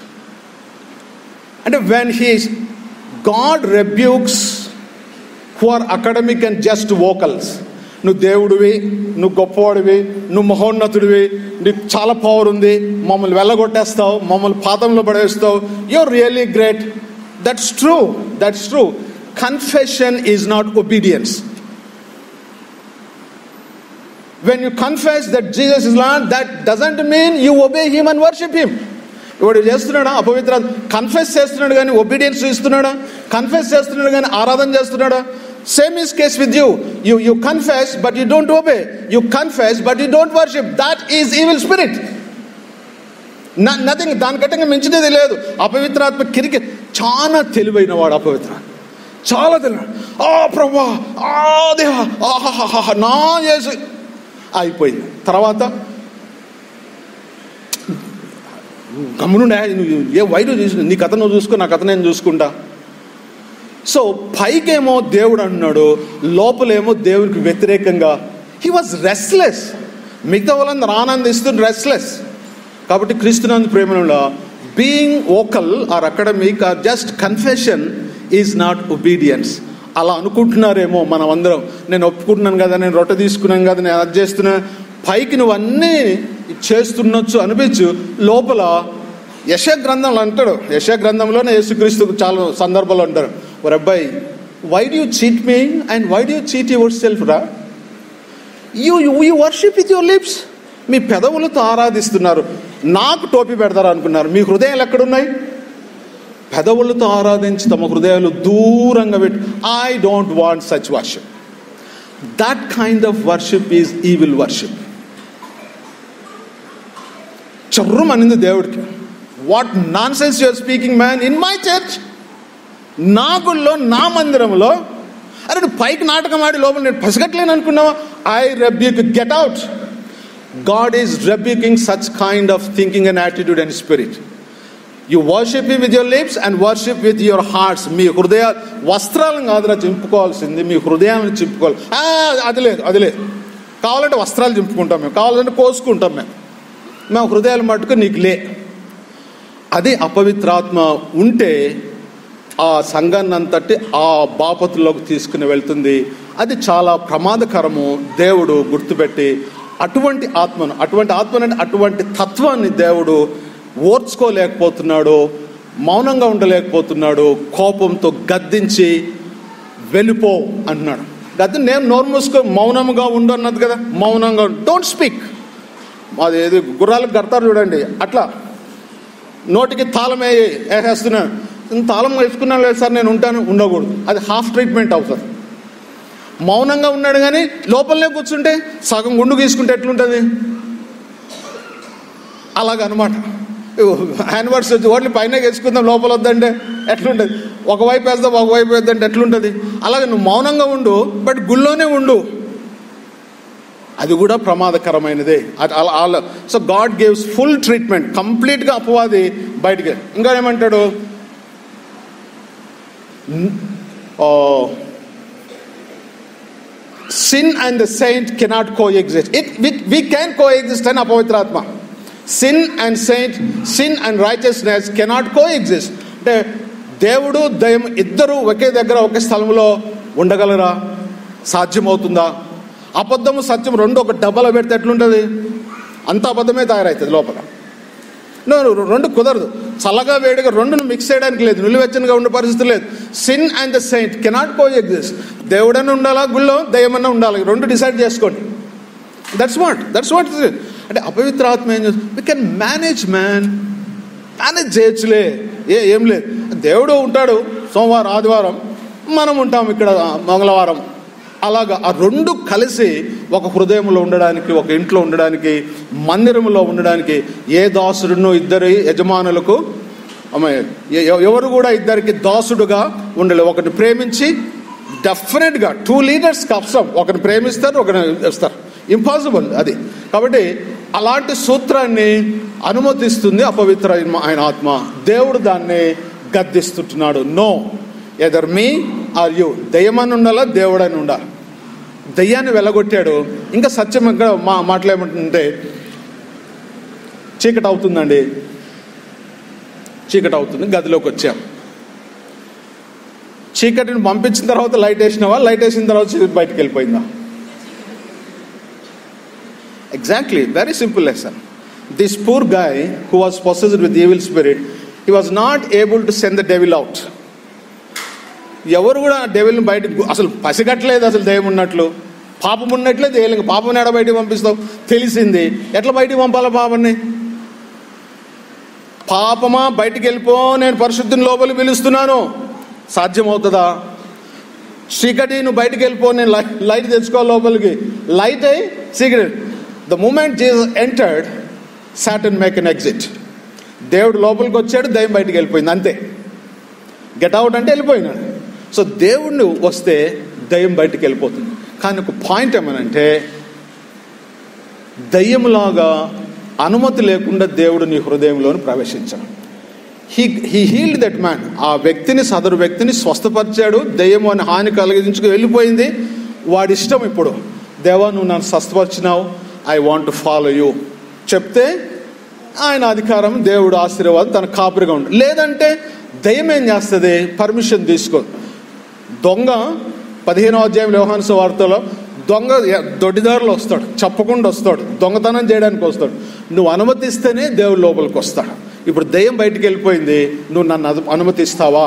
అంటే when he God rebukes who are academic and just vocals నువ్వు దేవుడివి నువ్వు గొప్పవాడివి నువ్వు మహోన్నతుడివి నీకు చాలా పవర్ ఉంది మమ్మల్ని వెళ్ళగొట్టేస్తావు మమ్మల్ని పాతంలో పడేస్తావు you're really great that's true that's true confession is not obedience when you confess that Jesus is lord that doesn't mean you obey him and worship him వాడు చేస్తున్నాడా అపవిత్ర కన్ఫెస్ చేస్తున్నాడు కానీ ఒబీడియన్స్ ఇస్తున్నాడా కన్ఫెస్ చేస్తున్నాడు కానీ ఆరాధన చేస్తున్నాడా same is case with you you you confess but you don't obey you confess but you don't worship that is evil spirit nothing దానికంటే మించినది లేదు అపవిత్రాత్మ కిరికి చాలా తెలివైన వాడు అపవిత్ర చాలా తెలివైన ఆ ప్రభా ఆ దేవా ఆహాహా నా చేసి అయిపోయింది తర్వాత గమ్మునుండే నువ్వు ఏ వైరు చూసు నీ కథ నువ్వు చూసుకో నా కథ నేను చూసుకుంటా సో పైకేమో దేవుడు అంటున్నాడు లోపలేమో దేవునికి వ్యతిరేకంగా హీ వాజ్ రెస్లెస్ మిగతా వాళ్ళందరూ ఆనందిస్తూ రెస్లెస్ కాబట్టి క్రీస్తునందు ప్రేమలో being vocal or academic or just confession is not obedience అలా అనుకుంటున్నారేమో మనం అందరం నేను ఒప్పుకుంటున్నాను కదా నేను రొట్టె తీసుకున్నాను కదా నేను అది చేస్తున్నా పైకి నువ్వు అన్నీ చేస్తున్నచ్చు అనిపించు లోపల యశ గ్రంథంలో అంటాడు యశ గ్రంథంలోనే యేసుక్రీస్తు చాలా సందర్భాలు అంటారు ఒక అబ్బాయి why do cheat me and why do cheat yourself రా you you worship with your lips మీ పెదవులతో ఆరాధిస్తున్నారు నాకు టోపీ పెడతారు అనుకున్నారు మీ హృదయాలు ఎక్కడున్నాయి పెదవులతో ఆరాధించి తమ హృదయాలు దూరంగా పెట్టి I don't want such worship that kind of worship is evil worship చర్రం అనింది దేవుడికి what nonsense your speaking man in my church నా గుళ్ళో నా మందిరంలో అరే నువ్వు పైకి నాటకం ఆడి లోపల నేను పసిగట్లేను అనుకున్నావా I rebuke get out God is rebuking such kind of thinking and attitude and spirit you worship with your lips and worship with your hearts మీ హృదయ వస్త్రాలను కాదురా చింపుకోవాల్సింది మీ హృదయాలను చింపుకోవాలి ఆ, అది లేదు అది లేదు కావాలంటే వస్త్రాలు చింపుకుంటాం మేము కావాలంటే కోసుకుంటాం మేము మేము హృదయాలు మట్టుకు నీకు లే అది అపవిత్రాత్మ ఉంటే ఆ సంఘాన్ని అంతటి ఆ బాపతుల్లోకి తీసుకుని వెళ్తుంది అది చాలా ప్రమాదకరము దేవుడు గుర్తుపెట్టి అటువంటి ఆత్మను అటువంటి ఆత్మను అటువంటి తత్వాన్ని దేవుడు ఓర్చుకోలేకపోతున్నాడు మౌనంగా ఉండలేకపోతున్నాడు కోపంతో గద్దించి వెళ్ళిపో అంటున్నాడు గద్ది నేను నోరు మూసుకో మౌనంగా ఉండు అన్నది కదా మౌనంగా డోంట్ స్పీక్ అది ఏది గుర్రాలకు కడతారు చూడండి అట్లా నోటికి తాళం వేయి వేసేస్తున్నాను తాళం వేసుకున్నాను లేదు సార్ నేను ఉంటాను ఉండకూడదు అది హాఫ్ ట్రీట్మెంట్ అవుతుంది మౌనంగా ఉన్నాడు కానీ లోపలనే కూర్చుంటే సగం గుండు గీసుకుంటే ఎట్లుంటుంది అలాగనమాట హ్యాండ్ వర్డ్స్ వచ్చి ఓన్లీ పైన వేసుకుందాం లోపల వద్దంటే ఎట్లుంటుంది ఒకవైపు వేద్దాం ఒకవైపు వేద్దంటే ఎట్లుంటుంది అలాగే నువ్వు మౌనంగా ఉండు బట్ గుళ్ళోనే ఉండు అది కూడా ప్రమాదకరమైనదే అది అలా అలా so God gaves full treatment కంప్లీట్గా అపవాది బయటికి ఇంకా ఏమంటాడు sin and the saint cannot coexist it with we can coexist అని అపవిత్రాత్మ sin and saint sin and righteousness cannot coexist అంటే దేవుడు దయం ఇద్దరు ఒకే దగ్గర ఒకే స్థలంలో ఉండగలరా సాధ్యమవుతుందా అబద్ధము సత్యం రెండు ఒక డబ్బాలో పెడితే ఎట్లుంటుంది అంత అబద్ధమే తయారవుతుంది లోపల నో రెండు కుదరదు చల్లగా వేడిగా రెండును మిక్స్ చేయడానికి లేదు నిలువెచ్చనిగా ఉండే పరిస్థితి లేదు sin and the saint cannot coexist దేవుడన్నా ఉండాలా గుళ్ళో దయ్యమన్నా ఉండాలి ఈ రెండు డిసైడ్ చేసుకోండి దట్స్ వాట్ దట్స్ వాట్ అంటే అపవిత్ర ఆత్మ ఏం చేస్తుంది we can manage man manage చేయొచ్చులే ఏ ఏం లేదు దేవుడు ఉంటాడు సోమవారం ఆదివారం మనం ఉంటాం ఇక్కడ మంగళవారం అలాగా ఆ రెండు కలిసి ఒక హృదయంలో ఉండడానికి ఒక ఇంట్లో ఉండడానికి మందిరంలో ఉండడానికి ఏ దాసుడును ఇద్దరి యజమానులకు అమ్మాయి ఎ- ఎ- ఎవరు కూడా ఇద్దరికి దాసుడుగా ఉండలేదు ఒకరిని ప్రేమించి డెఫినెట్గా టూ లీడర్స్ కష్టం ఒకరిని ప్రేమిస్తారు ఒకరిని ఇస్తారు ఇంపాసిబుల్ అది కాబట్టి అలాంటి సూత్రాన్ని అనుమతిస్తుంది అపవిత్ర ఆయన ఆత్మ దేవుడు దాన్ని గద్దిస్తుంటున్నాడు no either me or you దయ్యమని ఉండాలా దేవుడని ఉండాలి దయ్యాన్ని వెళ్ళగొట్టాడు ఇంకా సత్యం ఇక్కడ మా మాట్లాడమంటుంటే చీకటి అవుతుందండి చీకటి అవుతుంది గదిలోకి వచ్చాం చీకటిని పంపించిన తర్వాత లైట్ వేసినావా లైట్ వేసిన తర్వాత చీకటి బయటకు వెళ్ళిపోయిందా exactly very simple lesson this poor guy who was possessed with evil spirit he was not able to send the devil out ఎవరు కూడా డెవిల్ని బయటకు అసలు పసిగట్టలేదు అసలు దయ్యం ఉన్నట్లు పాపం ఉన్నట్లే దేనికి పాపం ఎడ బయటికి పంపిస్తావు తెలిసింది ఎట్లా బయటికి పంపాలా పాపని పాపమా బయటికి వెళ్ళిపో నేను పరిశుద్ధిని లోపలికి పిలుస్తున్నాను సాధ్యమవుతుందా చీకటి నువ్వు బయటికి వెళ్ళిపో నేను లై- లైట్ తెచ్చుకో లోపలికి లైట్ అయి secret the moment Jesus entered Satan make an exit దేవుడు లోపలికి వచ్చాడు దయ్యం బయటికి వెళ్ళిపోయింది అంతే గెట్ అవుట్ అంటే వెళ్ళిపోయినాడు సో దేవుడిని వస్తే దయ్యం బయటికి వెళ్ళిపోతుంది కానీ ఒక పాయింట్ ఏమనంటే దయ్యంలాగా అనుమతి లేకుండా దేవుడు నీ హృదయంలోని ప్రవేశించాడు he he healed that man ఆ వ్యక్తిని సదరు వ్యక్తిని స్వస్థపరిచాడు దయ్యం అని హాని కలిగించుకు వెళ్ళిపోయింది వాడి ఇష్టం ఇప్పుడు దేవా నువ్వు నన్ను స్వస్థపరిచినావు I want to follow you చెప్తే ఆయన అధికారం దేవుడు ఆశీర్వాదం తన కాపురిగా ఉండు లేదంటే దయ్యం ఏం చేస్తుంది పర్మిషన్ తీసుకో దొంగ పదిహేనో అధ్యాయం వ్యవహాన్స్ వార్తలో దొంగ ఎ- దొడ్డిదారులు వస్తాడు చెప్పకుండా వస్తాడు దొంగతనం చేయడానికి వస్తాడు నువ్వు అనుమతిస్తేనే దేవుడు లోపలికి వస్తాడు ఇప్పుడు దయ్యం బయటికి వెళ్ళిపోయింది నువ్వు నన్ను అను- అనుమతిస్తావా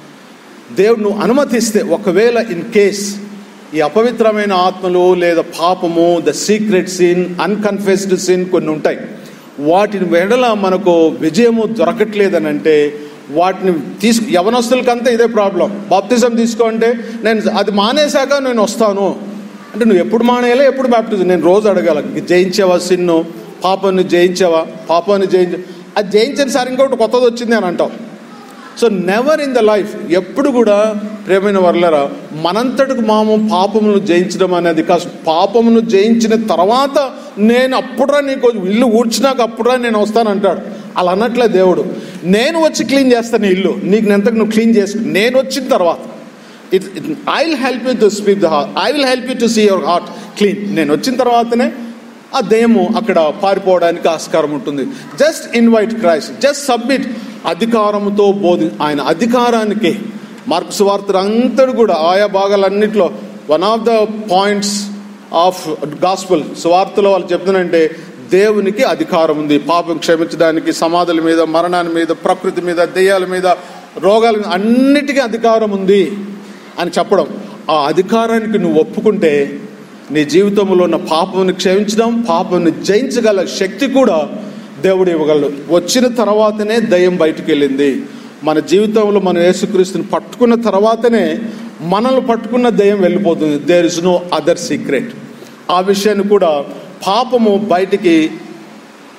దేవుడు నువ్వు అనుమతిస్తే ఒకవేళ ఇన్ కేస్ ఈ అపవిత్రమైన ఆత్మలు లేదా పాపము the secret sin unconfessed sin కొన్ని ఉంటాయి వాటిని వెడల మనకు విజయము దొరకట్లేదని అంటే వాటిని తీసుకు యవనస్తులకంతా ఇదే ప్రాబ్లం బాప్తిజం తీసుకో అంటే నేను అది మానేశాక నేను వస్తాను అంటే నువ్వు ఎప్పుడు మానేయాలి ఎప్పుడు బాప్టిజం నేను రోజు అడగాల జయించావా సిన్ను పాపాన్ని జయించావా పాపాన్ని జయించ అది జయించిన సార్ ఇంకొకటి కొత్తది వచ్చింది అని అంటావు so never in the life ఎప్పుడు కూడా ప్రేమైన వర్లరా మనంతటికి మాము పాపమును జయించడం అనేది కాదు పాపమును జయించిన తర్వాత నేను అప్పుడురా నీకు ఇల్లు ఊడ్చినాక అప్పుడురా నేను వస్తాను అంటాడు అలా అన్నట్లే దేవుడు నేను వచ్చి క్లీన్ చేస్తాను ఈ ఇల్లు నీకు ఎంతకు నువ్వు క్లీన్ చేసుకు నేను వచ్చిన తర్వాత it I will help you to speak the heart I will help you to see your heart clean నేను వచ్చిన తర్వాతనే ఆ దయ్యము అక్కడ పారిపోవడానికి ఆస్కారం ఉంటుంది just invite Christ just submit అధికారముతో బోధి ఆయన అధికారానికి మార్క్స్ వార్తలు అంతటి కూడా ఆయా భాగాలన్నింటిలో one of the points of gospel సువార్తలో వాళ్ళు చెప్తున్నారంటే దేవునికి అధికారం ఉంది పాపం క్షమించడానికి సమాధుల మీద మరణాల మీద ప్రకృతి మీద దెయ్యాల మీద రోగాల మీద అన్నిటికీ అధికారం ఉంది అని చెప్పడం ఆ అధికారానికి నువ్వు ఒప్పుకుంటే నీ జీవితంలో ఉన్న పాపమును క్షమించడం పాపమును జయించగల శక్తి కూడా దేవుడు ఇవ్వగలడు వచ్చిన తర్వాతనే దయ్యం బయటికి వెళ్ళింది మన జీవితంలో మన యేసుక్రీస్తుని పట్టుకున్న తర్వాతనే మనల్ని పట్టుకున్న దయ్యం వెళ్ళిపోతుంది there is no other secret ఆ విషయాన్ని కూడా పాపము బయటికి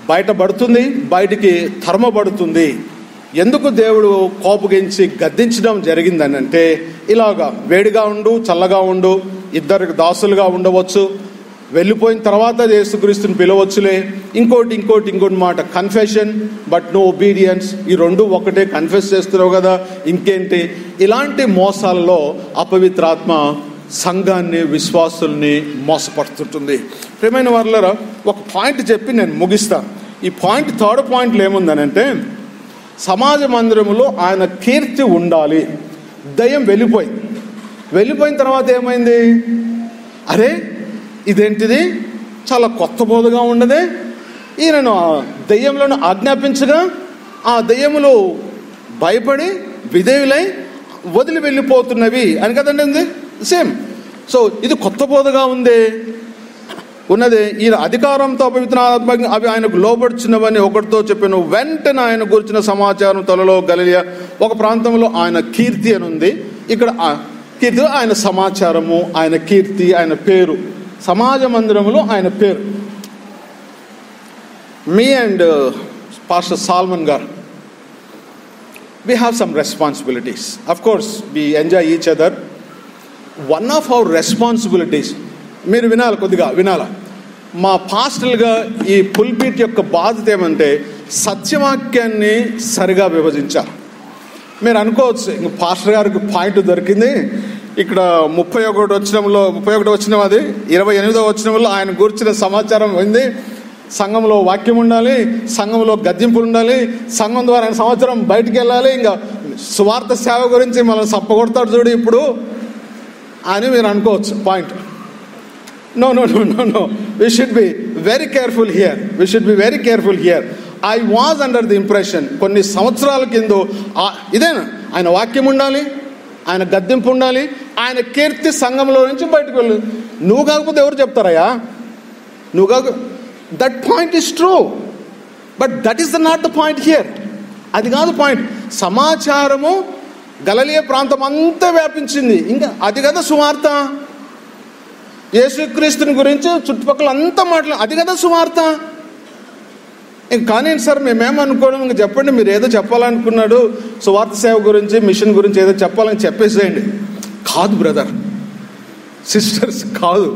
బయటపడుతుంది బయటికి తరమబడుతుంది ఎందుకు దేవుడు కోపగించి గద్దించడం జరిగిందని అంటే ఇలాగా వేడిగా ఉండు చల్లగా ఉండు ఇద్దరికి దాసులుగా ఉండవచ్చు వెళ్ళిపోయిన తర్వాత యేసుక్రీస్తుని పిలవచ్చులే ఇంకోటి ఇంకోటి ఇంకోటి మాట కన్ఫెషన్ బట్ నో ఒబీడియన్స్ ఈ రెండు ఒకటే కన్ఫెస్ చేస్తున్నావు కదా ఇంకేంటి ఇలాంటి మోసాలలో అపవిత్రాత్మ సంఘాన్ని విశ్వాసుల్ని మోసపడుతుంటుంది ప్రేమైన వాళ్ళరా ఒక పాయింట్ చెప్పి నేను ముగిస్తాను ఈ పాయింట్ థర్డ్ పాయింట్లో ఏముందనంటే సమాజ మందిరములో ఆయన కీర్తి ఉండాలి దయ్యం వెళ్ళిపోయింది వెళ్ళిపోయిన తర్వాత ఏమైంది అరే ఇదేంటిది చాలా కొత్త బోధగా ఉండదే ఈయనను ఆ దెయ్యంలను ఆజ్ఞాపించగా ఆ దెయ్యములు భయపడి విధేయులై వదిలి వెళ్ళిపోతున్నవి అని కదండి ఉంది సేమ్ సో ఇది కొత్త బోధగా ఉంది ఉన్నది ఈయన అధికారంతో అపవిత్ర ఆత్మ- అవి ఆయనకు లోబడుచున్నవని ఒకటితో చెప్పాను వెంటనే ఆయన గురించిన సమాచారం తలలో గలియ ఒక ప్రాంతంలో ఆయన కీర్తి అని ఉంది ఇక్కడ ఆ కీర్తి ఆయన సమాచారము ఆయన కీర్తి ఆయన పేరు సమాజ మందిరములో ఆయన పేరు మీ అండ్ పాస్టర్ సాల్మన్ గారు we have some responsibilities. Of course, we enjoy each other. One of our responsibilities మీరు వినాలి కొద్దిగా వినాలా మా పాస్టల్గా ఈ పుల్పీట్ యొక్క బాధ్యత ఏమంటే సత్యవాక్యాన్ని సరిగా విభజించాలి మీరు అనుకోవచ్చు ఇంక పాస్టర్ గారికి పాయింట్ దొరికింది ఇక్కడ ముప్పై ఒకటి వచ్చినంలో ముప్పై ఒకటి వచ్చిన అది ఇరవై ఎనిమిదో వచ్చినంలో ఆయన గురించిన సమాచారం ఉంది సంఘంలో వాక్యం ఉండాలి సంఘంలో గద్దింపులు ఉండాలి సంఘం ద్వారా ఆయన సంవత్సరం బయటికి వెళ్ళాలి ఇంకా స్వార్థ సేవ గురించి మనం సప్పగొడతాడు చూడు ఇప్పుడు అని మీరు అనుకోవచ్చు point no no no no no we should be very careful here we should be very careful here I was under the impression కొన్ని సంవత్సరాల కింద ఆ- ఇదేనా ఆయన వాక్యం ఉండాలి ఆయన గద్దెంపు ఉండాలి ఆయన కీర్తి సంఘంలో నుంచి బయటకు వెళ్ళు నువ్వు కాకపోతే ఎవరు చెప్తారయ్యా నువ్వు కాక that point is true but that is the not the point here అది కాదు పాయింట్ సమాచారము గలలియ ప్రాంతం అంతా వ్యాపించింది ఇంకా అది కదా సువార్త యేసుక్రీస్తుని గురించి చుట్టుపక్కల అంతా మాట్లా అది కదా సువార్త ఇంక కానీ సార్ మేమేమనుకోవడం ఇంక చెప్పండి మీరు ఏదో చెప్పాలనుకున్నాడు సువార్త సేవ గురించి మిషన్ గురించి ఏదో చెప్పాలని చెప్పేసేయండి కాదు బ్రదర్ సిస్టర్స్ కాదు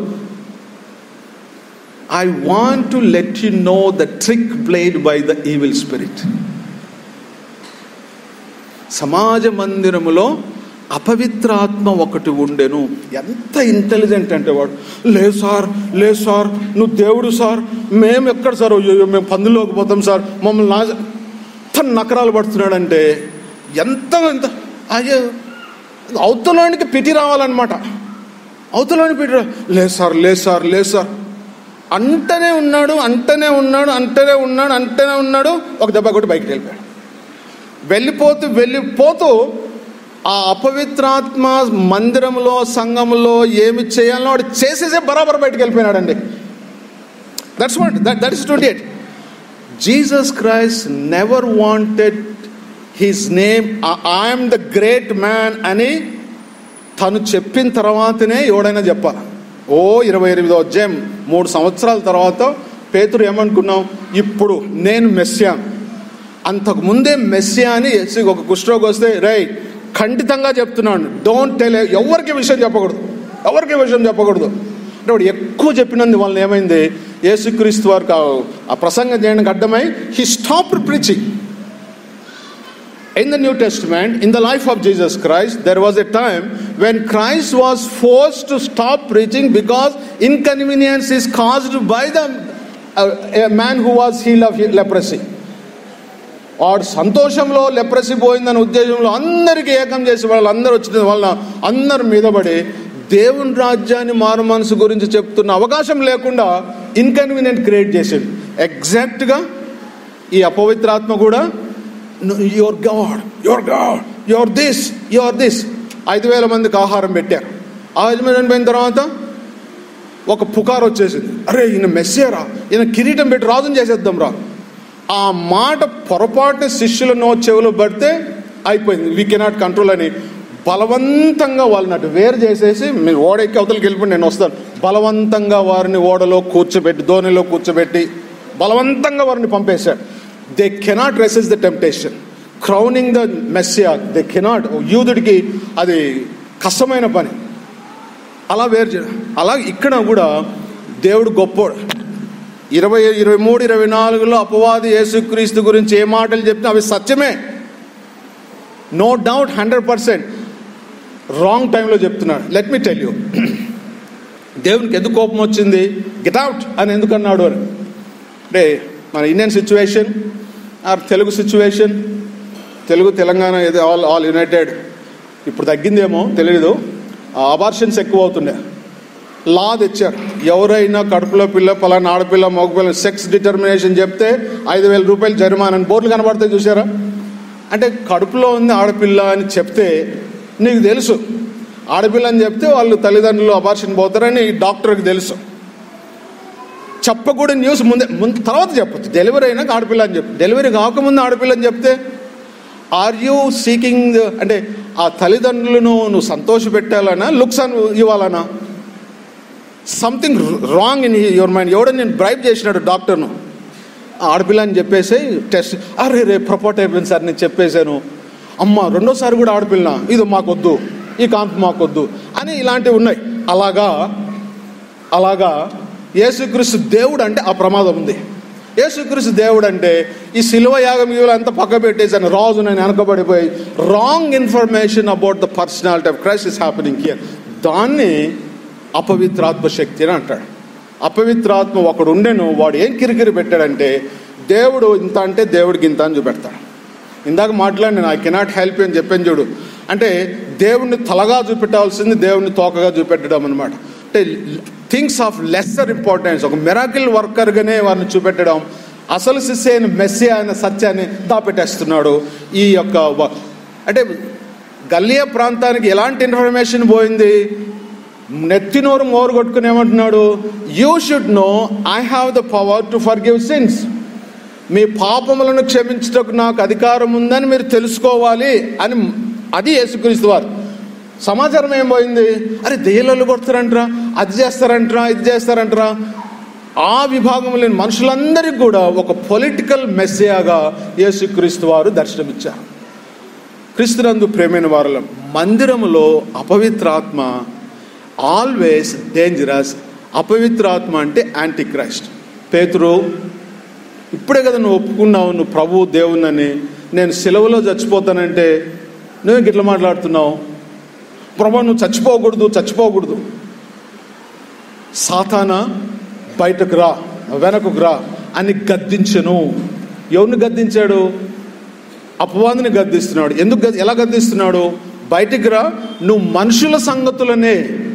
I want to let you know the trick played by the evil spirit సమాజ మందిరములో అపవిత్రాత్మ ఒకటి ఉండెను ఎంత ఇంటెలిజెంట్ అంటే వాడు లేదు సార్ లేదు సార్ నువ్వు దేవుడు సార్ మేము ఎక్కడ సార్ అయ్యో, మేము పందులోకి పోతాం సార్ మమ్మల్ని నా ఎంత నకరాలు పడుతున్నాడంటే ఎంత ఎంత అయ్యో అవతలానికి పిటి రావాలన్నమాట అవతలాని పిటి రా- లేదు సార్ లేదు సార్ లేదు సార్ అంటనే ఉన్నాడు అంటనే ఉన్నాడు అంటనే ఉన్నాడు అంటనే ఉన్నాడు ఒక దెబ్బ కొట్టి బయటకు వెళ్ళిపోయాడు వెళ్ళిపోతూ వెళ్ళిపోతూ ఆ అపవిత్రాత్మ మందిరంలో సంఘంలో ఏమి చేయాలో వాడు చేసేసే బరాబర్ బయటకు వెళ్ళిపోయినాడండి that's what that that is twenty eight Jesus Christ never wanted his name I'm the great man అని తను చెప్పిన తర్వాతనే ఎవడైనా చెప్పాలి ఓ ఇరవై ఎనిమిదో అధ్యాయం మూడు సంవత్సరాల తర్వాత పేతురు ఏమనుకున్నాం ఇప్పుడు నేను మెస్సా అంతకు ముందే మెస్సియా అని ఎస్సీ ఒక కుష్ఠరోగి వస్తే రై ఖండితంగా చెప్తున్నాను డోంట్ టెల్ ఎవరికి విషయం చెప్పకూడదు ఎవరికి విషయం చెప్పకూడదు అంటే వాడు ఎక్కువ చెప్పినందు వాళ్ళని ఏమైంది యేసుక్రీస్తు వారికి ఆ- ఆ ప్రసంగం చేయడానికి అడ్డమై he stop preaching in the New Testament, in the life of Jesus Christ, there was a time when Christ was forced to stop preaching because inconvenience is caused by the a, a man who was healed of leprosy. వాడు సంతోషంలో leprosy పోయిందనే ఉద్దేశంలో అందరికీ ఏకం చేసి వాళ్ళు అందరూ వచ్చిన వల్ల అందరి మీద పడి దేవుని రాజ్యాన్ని మారు మనసు గురించి చెప్తున్న అవకాశం లేకుండా ఇన్కన్వీనియంట్ క్రియేట్ చేసాడు ఎగ్జాక్ట్గా ఈ అపవిత్రాత్మ కూడా your God your God your this your this ఐదు వేల మందికి ఆహారం పెట్టారు ఆహారం పోయిన తర్వాత ఒక పుకార్ వచ్చేసింది అరే ఈయన మెస్సేరా ఈయన కిరీటం పెట్టి రాజుని చేసేద్దాం రా ఆ మాట పొరపాటున శిష్యుల నో చెవులు పడితే అయిపోయింది వీ కెనాట్ కంట్రోల్ అని బలవంతంగా వాళ్ళని అటు వేరు చేసేసి మీరు ఓడ ఎక్కి అవతలకి వెళ్ళిపోయి నేను వస్తాను బలవంతంగా వారిని ఓడలో కూర్చోబెట్టి ధోనిలో కూర్చోబెట్టి బలవంతంగా వారిని పంపేశాడు they cannot resist the temptation crowning the messiah they cannot యూదుడికి అది కష్టమైన పని అలా వేరు చేయడం అలా ఇక్కడ కూడా దేవుడు గొప్పోడు ఇరవై ఇరవై మూడు ఇరవై నాలుగులో అపవాది యేసుక్రీస్తు గురించి ఏ మాటలు చెప్తే అవి సత్యమే no doubt hundred percent wrong టైంలో చెప్తున్నాడు లెట్ మీ టెల్ యూ దేవునికి ఎందుకు కోపం వచ్చింది గెట్ అవుట్ అని ఎందుకు అన్నాడు అని అంటే మన Indian situation or Telugu situation Telugu Telangana ఇది ఆల్ ఆల్ యునైటెడ్ ఇప్పుడు తగ్గిందేమో తెలియదు అబార్షన్స్ ఎక్కువ అవుతుండే లా తెచ్చారు ఎవరైనా కడుపులో పిల్ల పలానా ఆడపిల్ల మగపిల్ల సెక్స్ డిటర్మినేషన్ చెప్తే ఐదు వేల రూపాయలు జరిమానా అని బోర్డులు కనబడతాయి చూసారా అంటే కడుపులో ఉంది ఆడపిల్ల అని చెప్తే నీకు తెలుసు ఆడపిల్ల అని చెప్తే వాళ్ళు తల్లిదండ్రులు అబార్షన్ పోతారని డాక్టర్కి తెలుసు చెప్పకూడని న్యూస్ ముందే ముందు తర్వాత చెప్పచ్చు డెలివరీ అయినాక ఆడపిల్ల అని చెప్పు డెలివరీ కాకముందు ఆడపిల్ల అని చెప్తే ఆర్ యూ సీకింగ్ అంటే ఆ తల్లిదండ్రులను నువ్వు సంతోష పెట్టాలనా లుక్స్ అని ఇవ్వాలనా something wrong in your mind ఎవడో నేను బ్రైబ్ చేసినాడు డాక్టర్ను ఆడపిల్ల అని చెప్పేసి టెస్ట్ అరే రే ప్రపోర్ట్ అయిపోయింది సార్ నేను చెప్పేశాను అమ్మ రెండోసారి కూడా ఆడపిల్ల ఇది మాకొద్దు ఈ కాన్పు మాకొద్దు అని ఇలాంటివి ఉన్నాయి అలాగా అలాగా యేసుక్రీస్తు దేవుడు అంటే ఆ ప్రమాదం ఉంది యేసుక్రీస్తు దేవుడు అంటే ఈ శిలువ యాగం ఇవి అంతా పక్క పెట్టేసాను రాజు నేను వెనకబడిపోయి wrong information about the personality of Christ is happening here దాన్ని అపవిత్రాత్మ శక్తి అని అంటాడు అపవిత్రాత్మ ఒకడు ఉండెను వాడు ఏం కిరికిరి పెట్టాడంటే దేవుడు ఇంత అంటే దేవుడికి ఇంత అని చూపెడతాడు ఇందాక మాట్లాడి ఐ కెనాట్ హెల్ప్ అని చెప్పాను చూడు అంటే దేవుణ్ణి తలగా చూపెట్టాల్సింది దేవుణ్ణి తోకగా చూపెట్టడం అనమాట అంటే థింగ్స్ ఆఫ్ లెస్సర్ ఇంపార్టెన్స్ ఒక మెరాకిల్ వర్కర్గానే వారిని చూపెట్టడం అసలు శిష్య అయిన మెస్సి అయిన సత్యాన్ని దాపెట్టేస్తున్నాడు ఈ యొక్క వ- అంటే గల్లియా ప్రాంతానికి ఎలాంటి ఇన్ఫర్మేషన్ పోయింది నెత్తి నోరు మోరు కొట్టుకుని ఏమంటున్నాడు you should no I have the power to forgive sins మీ పాపములను క్షమించటకు నాకు అధికారం ఉందని మీరు తెలుసుకోవాలి అని అది యేసుక్రీస్తు వారు సమాచారం ఏం పోయింది అరే దెయ్యాలు కొడతారంటరా అది చేస్తారంటరా ఇది చేస్తారంటరా ఆ విభాగం లేని మనుషులందరికీ కూడా ఒక పొలిటికల్ మెస్సేయాగా యేసుక్రీస్తు వారు దర్శనమిచ్చారు క్రీస్తునందు ప్రేమైన వారుల మందిరములో అపవిత్రాత్మ ఆల్వేస్ డేంజరస్ అపవిత్రాత్మ అంటే యాంటీ క్రైస్ట్ పేతురు ఇప్పుడే కదా నువ్వు ఒప్పుకున్నావు నువ్వు ప్రభు దేవుణ్ణని నేను సెలవులో చచ్చిపోతానంటే నువ్వు గిట్ల మాట్లాడుతున్నావు ప్రభు నువ్వు చచ్చిపోకూడదు చచ్చిపోకూడదు సాతాన బయటకు రా వెనకకు రా అని గద్దించను ఎవరిని గద్దించాడు అపవాదిని గద్దిస్తున్నాడు ఎందుకు గద్- ఎలా గద్దిస్తున్నాడు బయటికి రా నువ్వు మనుషుల సంగతులనే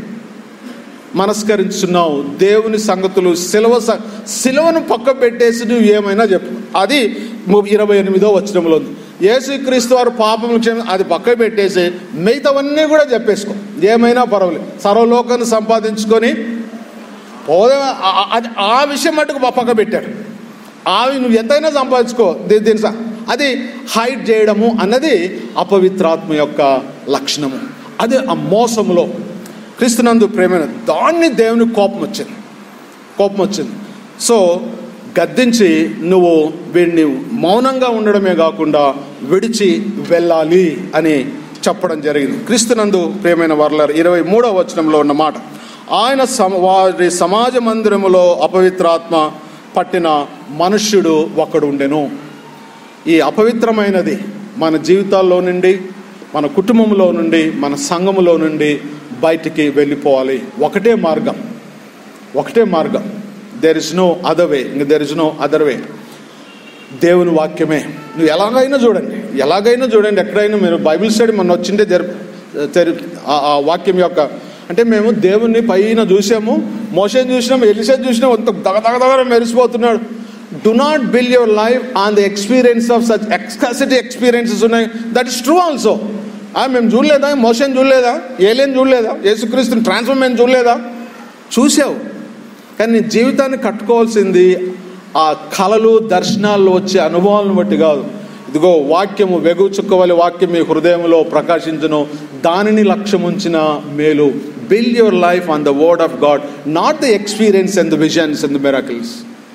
మనస్కరించున్నావు దేవుని సంగతులు సిలవ స- సిలువను పక్క పెట్టేసి నువ్వు ఏమైనా చెప్పు అది ము- ఇరవై ఎనిమిదో వచనంలో ఉంది యేసుక్రీస్తు వారు పాపములు క్షమ అది పక్క పెట్టేసి మిగతావన్నీ కూడా చెప్పేసుకో ఏమైనా పర్వాలేదు సర్వలోకాన్ని సంపాదించుకొని పోదే ఆ- ఆ- అది ఆ విషయం మటుకు ప- పక్క పెట్టాడు అవి నువ్వు ఎంతైనా సంపాదించుకో దీ- దీని స- అది హైడ్ చేయడము అన్నది అపవిత్రాత్మ యొక్క లక్షణము అది ఆ మోసములో క్రీస్తునందు ప్రేమైన దాన్ని దేవుని కోపం వచ్చింది కోపం వచ్చింది సో గద్దించి నువ్వు వీడిని మౌనంగా ఉండడమే కాకుండా విడిచి వెళ్ళాలి అని చెప్పడం జరిగింది క్రీస్తునందు ప్రియమైన వర్లర్ ఇరవై మూడవ వచనంలో ఉన్న మాట ఆయన సమ వారి సమాజ మందిరములో అపవిత్రాత్మ పట్టిన మనుష్యుడు ఒకడు ఉండెను ఈ అపవిత్రమైనది మన జీవితాల్లో నుండి మన కుటుంబంలో నుండి మన సంఘములో నుండి బయటికి వెళ్ళిపోవాలి ఒకటే మార్గం ఒకటే మార్గం there is no other way ఇంక there is no other way దేవుని వాక్యమే నువ్వు ఎలాగైనా చూడండి ఎలాగైనా చూడండి ఎక్కడైనా మీరు బైబిల్ స్టడీ మొన్న వచ్చింటే జరి తెరి ఆ ఆ వాక్యం యొక్క అంటే మేము దేవుణ్ణి పైన చూసాము మోషన్ చూసినాం ఎలిసా చూసినాం అంత దగ దగ దగ మెరిసిపోతున్నాడు do not build your life on the experience of such ecstasy experiences ఉన్నాయి దట్ ఇస్ ట్రూ ఆల్సో మేము చూడలేదా మోషన్ చూడలేదా ఏలియన్ చూడలేదా యేసుక్రీస్తుని ట్రాన్స్ఫర్మేషన్ చూడలేదా చూసావు కానీ నీ జీవితాన్ని కట్టుకోవాల్సింది ఆ కళలు దర్శనాల్లో వచ్చే అనుభవాలను బట్టి కాదు ఇదిగో వాక్యము వెగు చుక్కవలి వాక్యం మీ హృదయంలో ప్రకాశించును దానిని లక్ష్యముంచిన మేలు build your life on the word of God not the experience and the visions and the miracles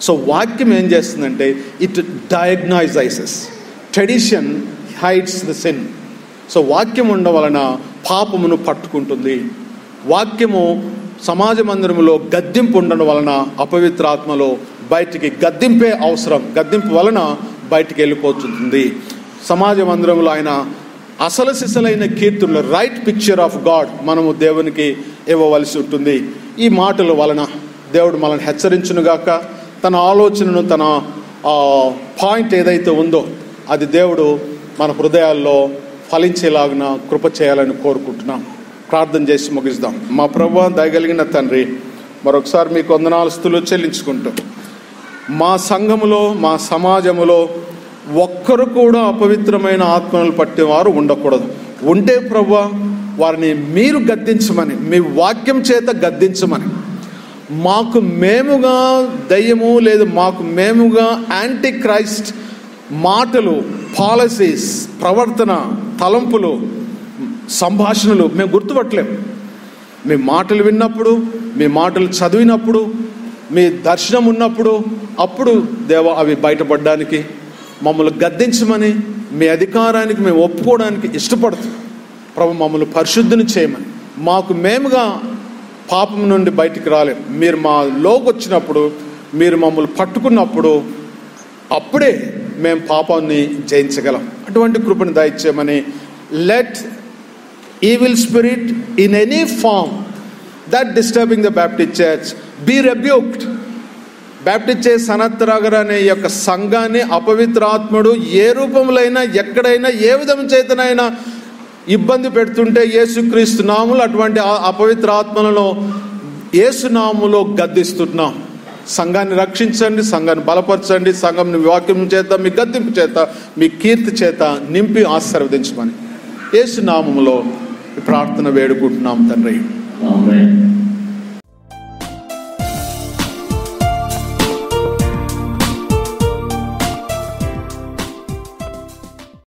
so వాక్యం ఏం చేస్తుందంటే it diagnoses tradition hides the sin so వాక్యం ఉండడం వలన పాపమును పట్టుకుంటుంది వాక్యము సమాజ మందిరములో గద్దింపు ఉండడం వలన అపవిత్ర ఆత్మలో బయటికి గద్దింపే అవసరం గద్దింపు వలన బయటికి వెళ్ళిపోతుంది సమాజ మందిరంలో ఆయన అసలు సిసలైన కీర్తులు రైట్ పిక్చర్ ఆఫ్ గాడ్ మనము దేవునికి ఇవ్వవలసి ఉంటుంది ఈ మాటల వలన దేవుడు మనల్ని హెచ్చరించునుగాక తన ఆలోచనను తన పాయింట్ ఏదైతే ఉందో అది దేవుడు మన హృదయాల్లో ఫలించేలాగున కృప చేయాలని కోరుకుంటున్నాం ప్రార్థన చేసి ముగిస్తాం మా ప్రభు దయగలిగిన తండ్రి మరొకసారి మీకు వందనాలు స్థులు చెల్లించుకుంటూ మా సంఘములో మా సమాజములో ఒక్కరు కూడా అపవిత్రమైన ఆత్మలు పట్టేవారు ఉండకూడదు ఉంటే ప్రభు వారిని మీరు గద్దించమని మీ వాక్యం చేత గద్దించమని మాకు మేముగా దయ్యము లేదు మాకు మేముగా యాంటీ క్రైస్ట్ మాటలు పాలసీస్ ప్రవర్తన తలంపులు సంభాషణలు మేము గుర్తుపట్టలేము మీ మాటలు విన్నప్పుడు మీ మాటలు చదివినప్పుడు మీ దర్శనం ఉన్నప్పుడు అప్పుడు దేవ అవి బయటపడడానికి మమ్మల్ని గద్దించమని మీ అధికారానికి మేము ఒప్పుకోవడానికి ఇష్టపడుతున్నాం ప్రభు మమ్మల్ని పరిశుద్ధిని చేయమని మాకు మేముగా పాపం నుండి బయటికి రాలేం మీరు మా లోకి వచ్చినప్పుడు మీరు మమ్మల్ని పట్టుకున్నప్పుడు అప్పుడే మేము పాపాన్ని జయించగలం అటువంటి కృపను దయచేయమని let evil spirit in any form that disturbing the Baptist church be rebuked Baptist church సనత్రాగర్ అనే ఈ యొక్క సంఘాన్ని అపవిత్రాత్ముడు ఏ రూపంలోనైనా ఎక్కడైనా ఏ విధం చేతనైనా ఇబ్బంది పెడుతుంటే యేసుక్రీస్తు నాములు అటువంటి ఆ అపవిత్ర ఆత్మలను యేసునాములో గద్దిస్తున్నాం సంఘాన్ని రక్షించండి సంఘాన్ని బలపరచండి సంఘంని వాక్యం చేత మీ గద్దింపు చేత మీ కీర్తి చేత నింపి ఆశీర్వదించమని యేసునామములో ఈ ప్రార్థన వేడుకుంటున్నాం తండ్రి Amen.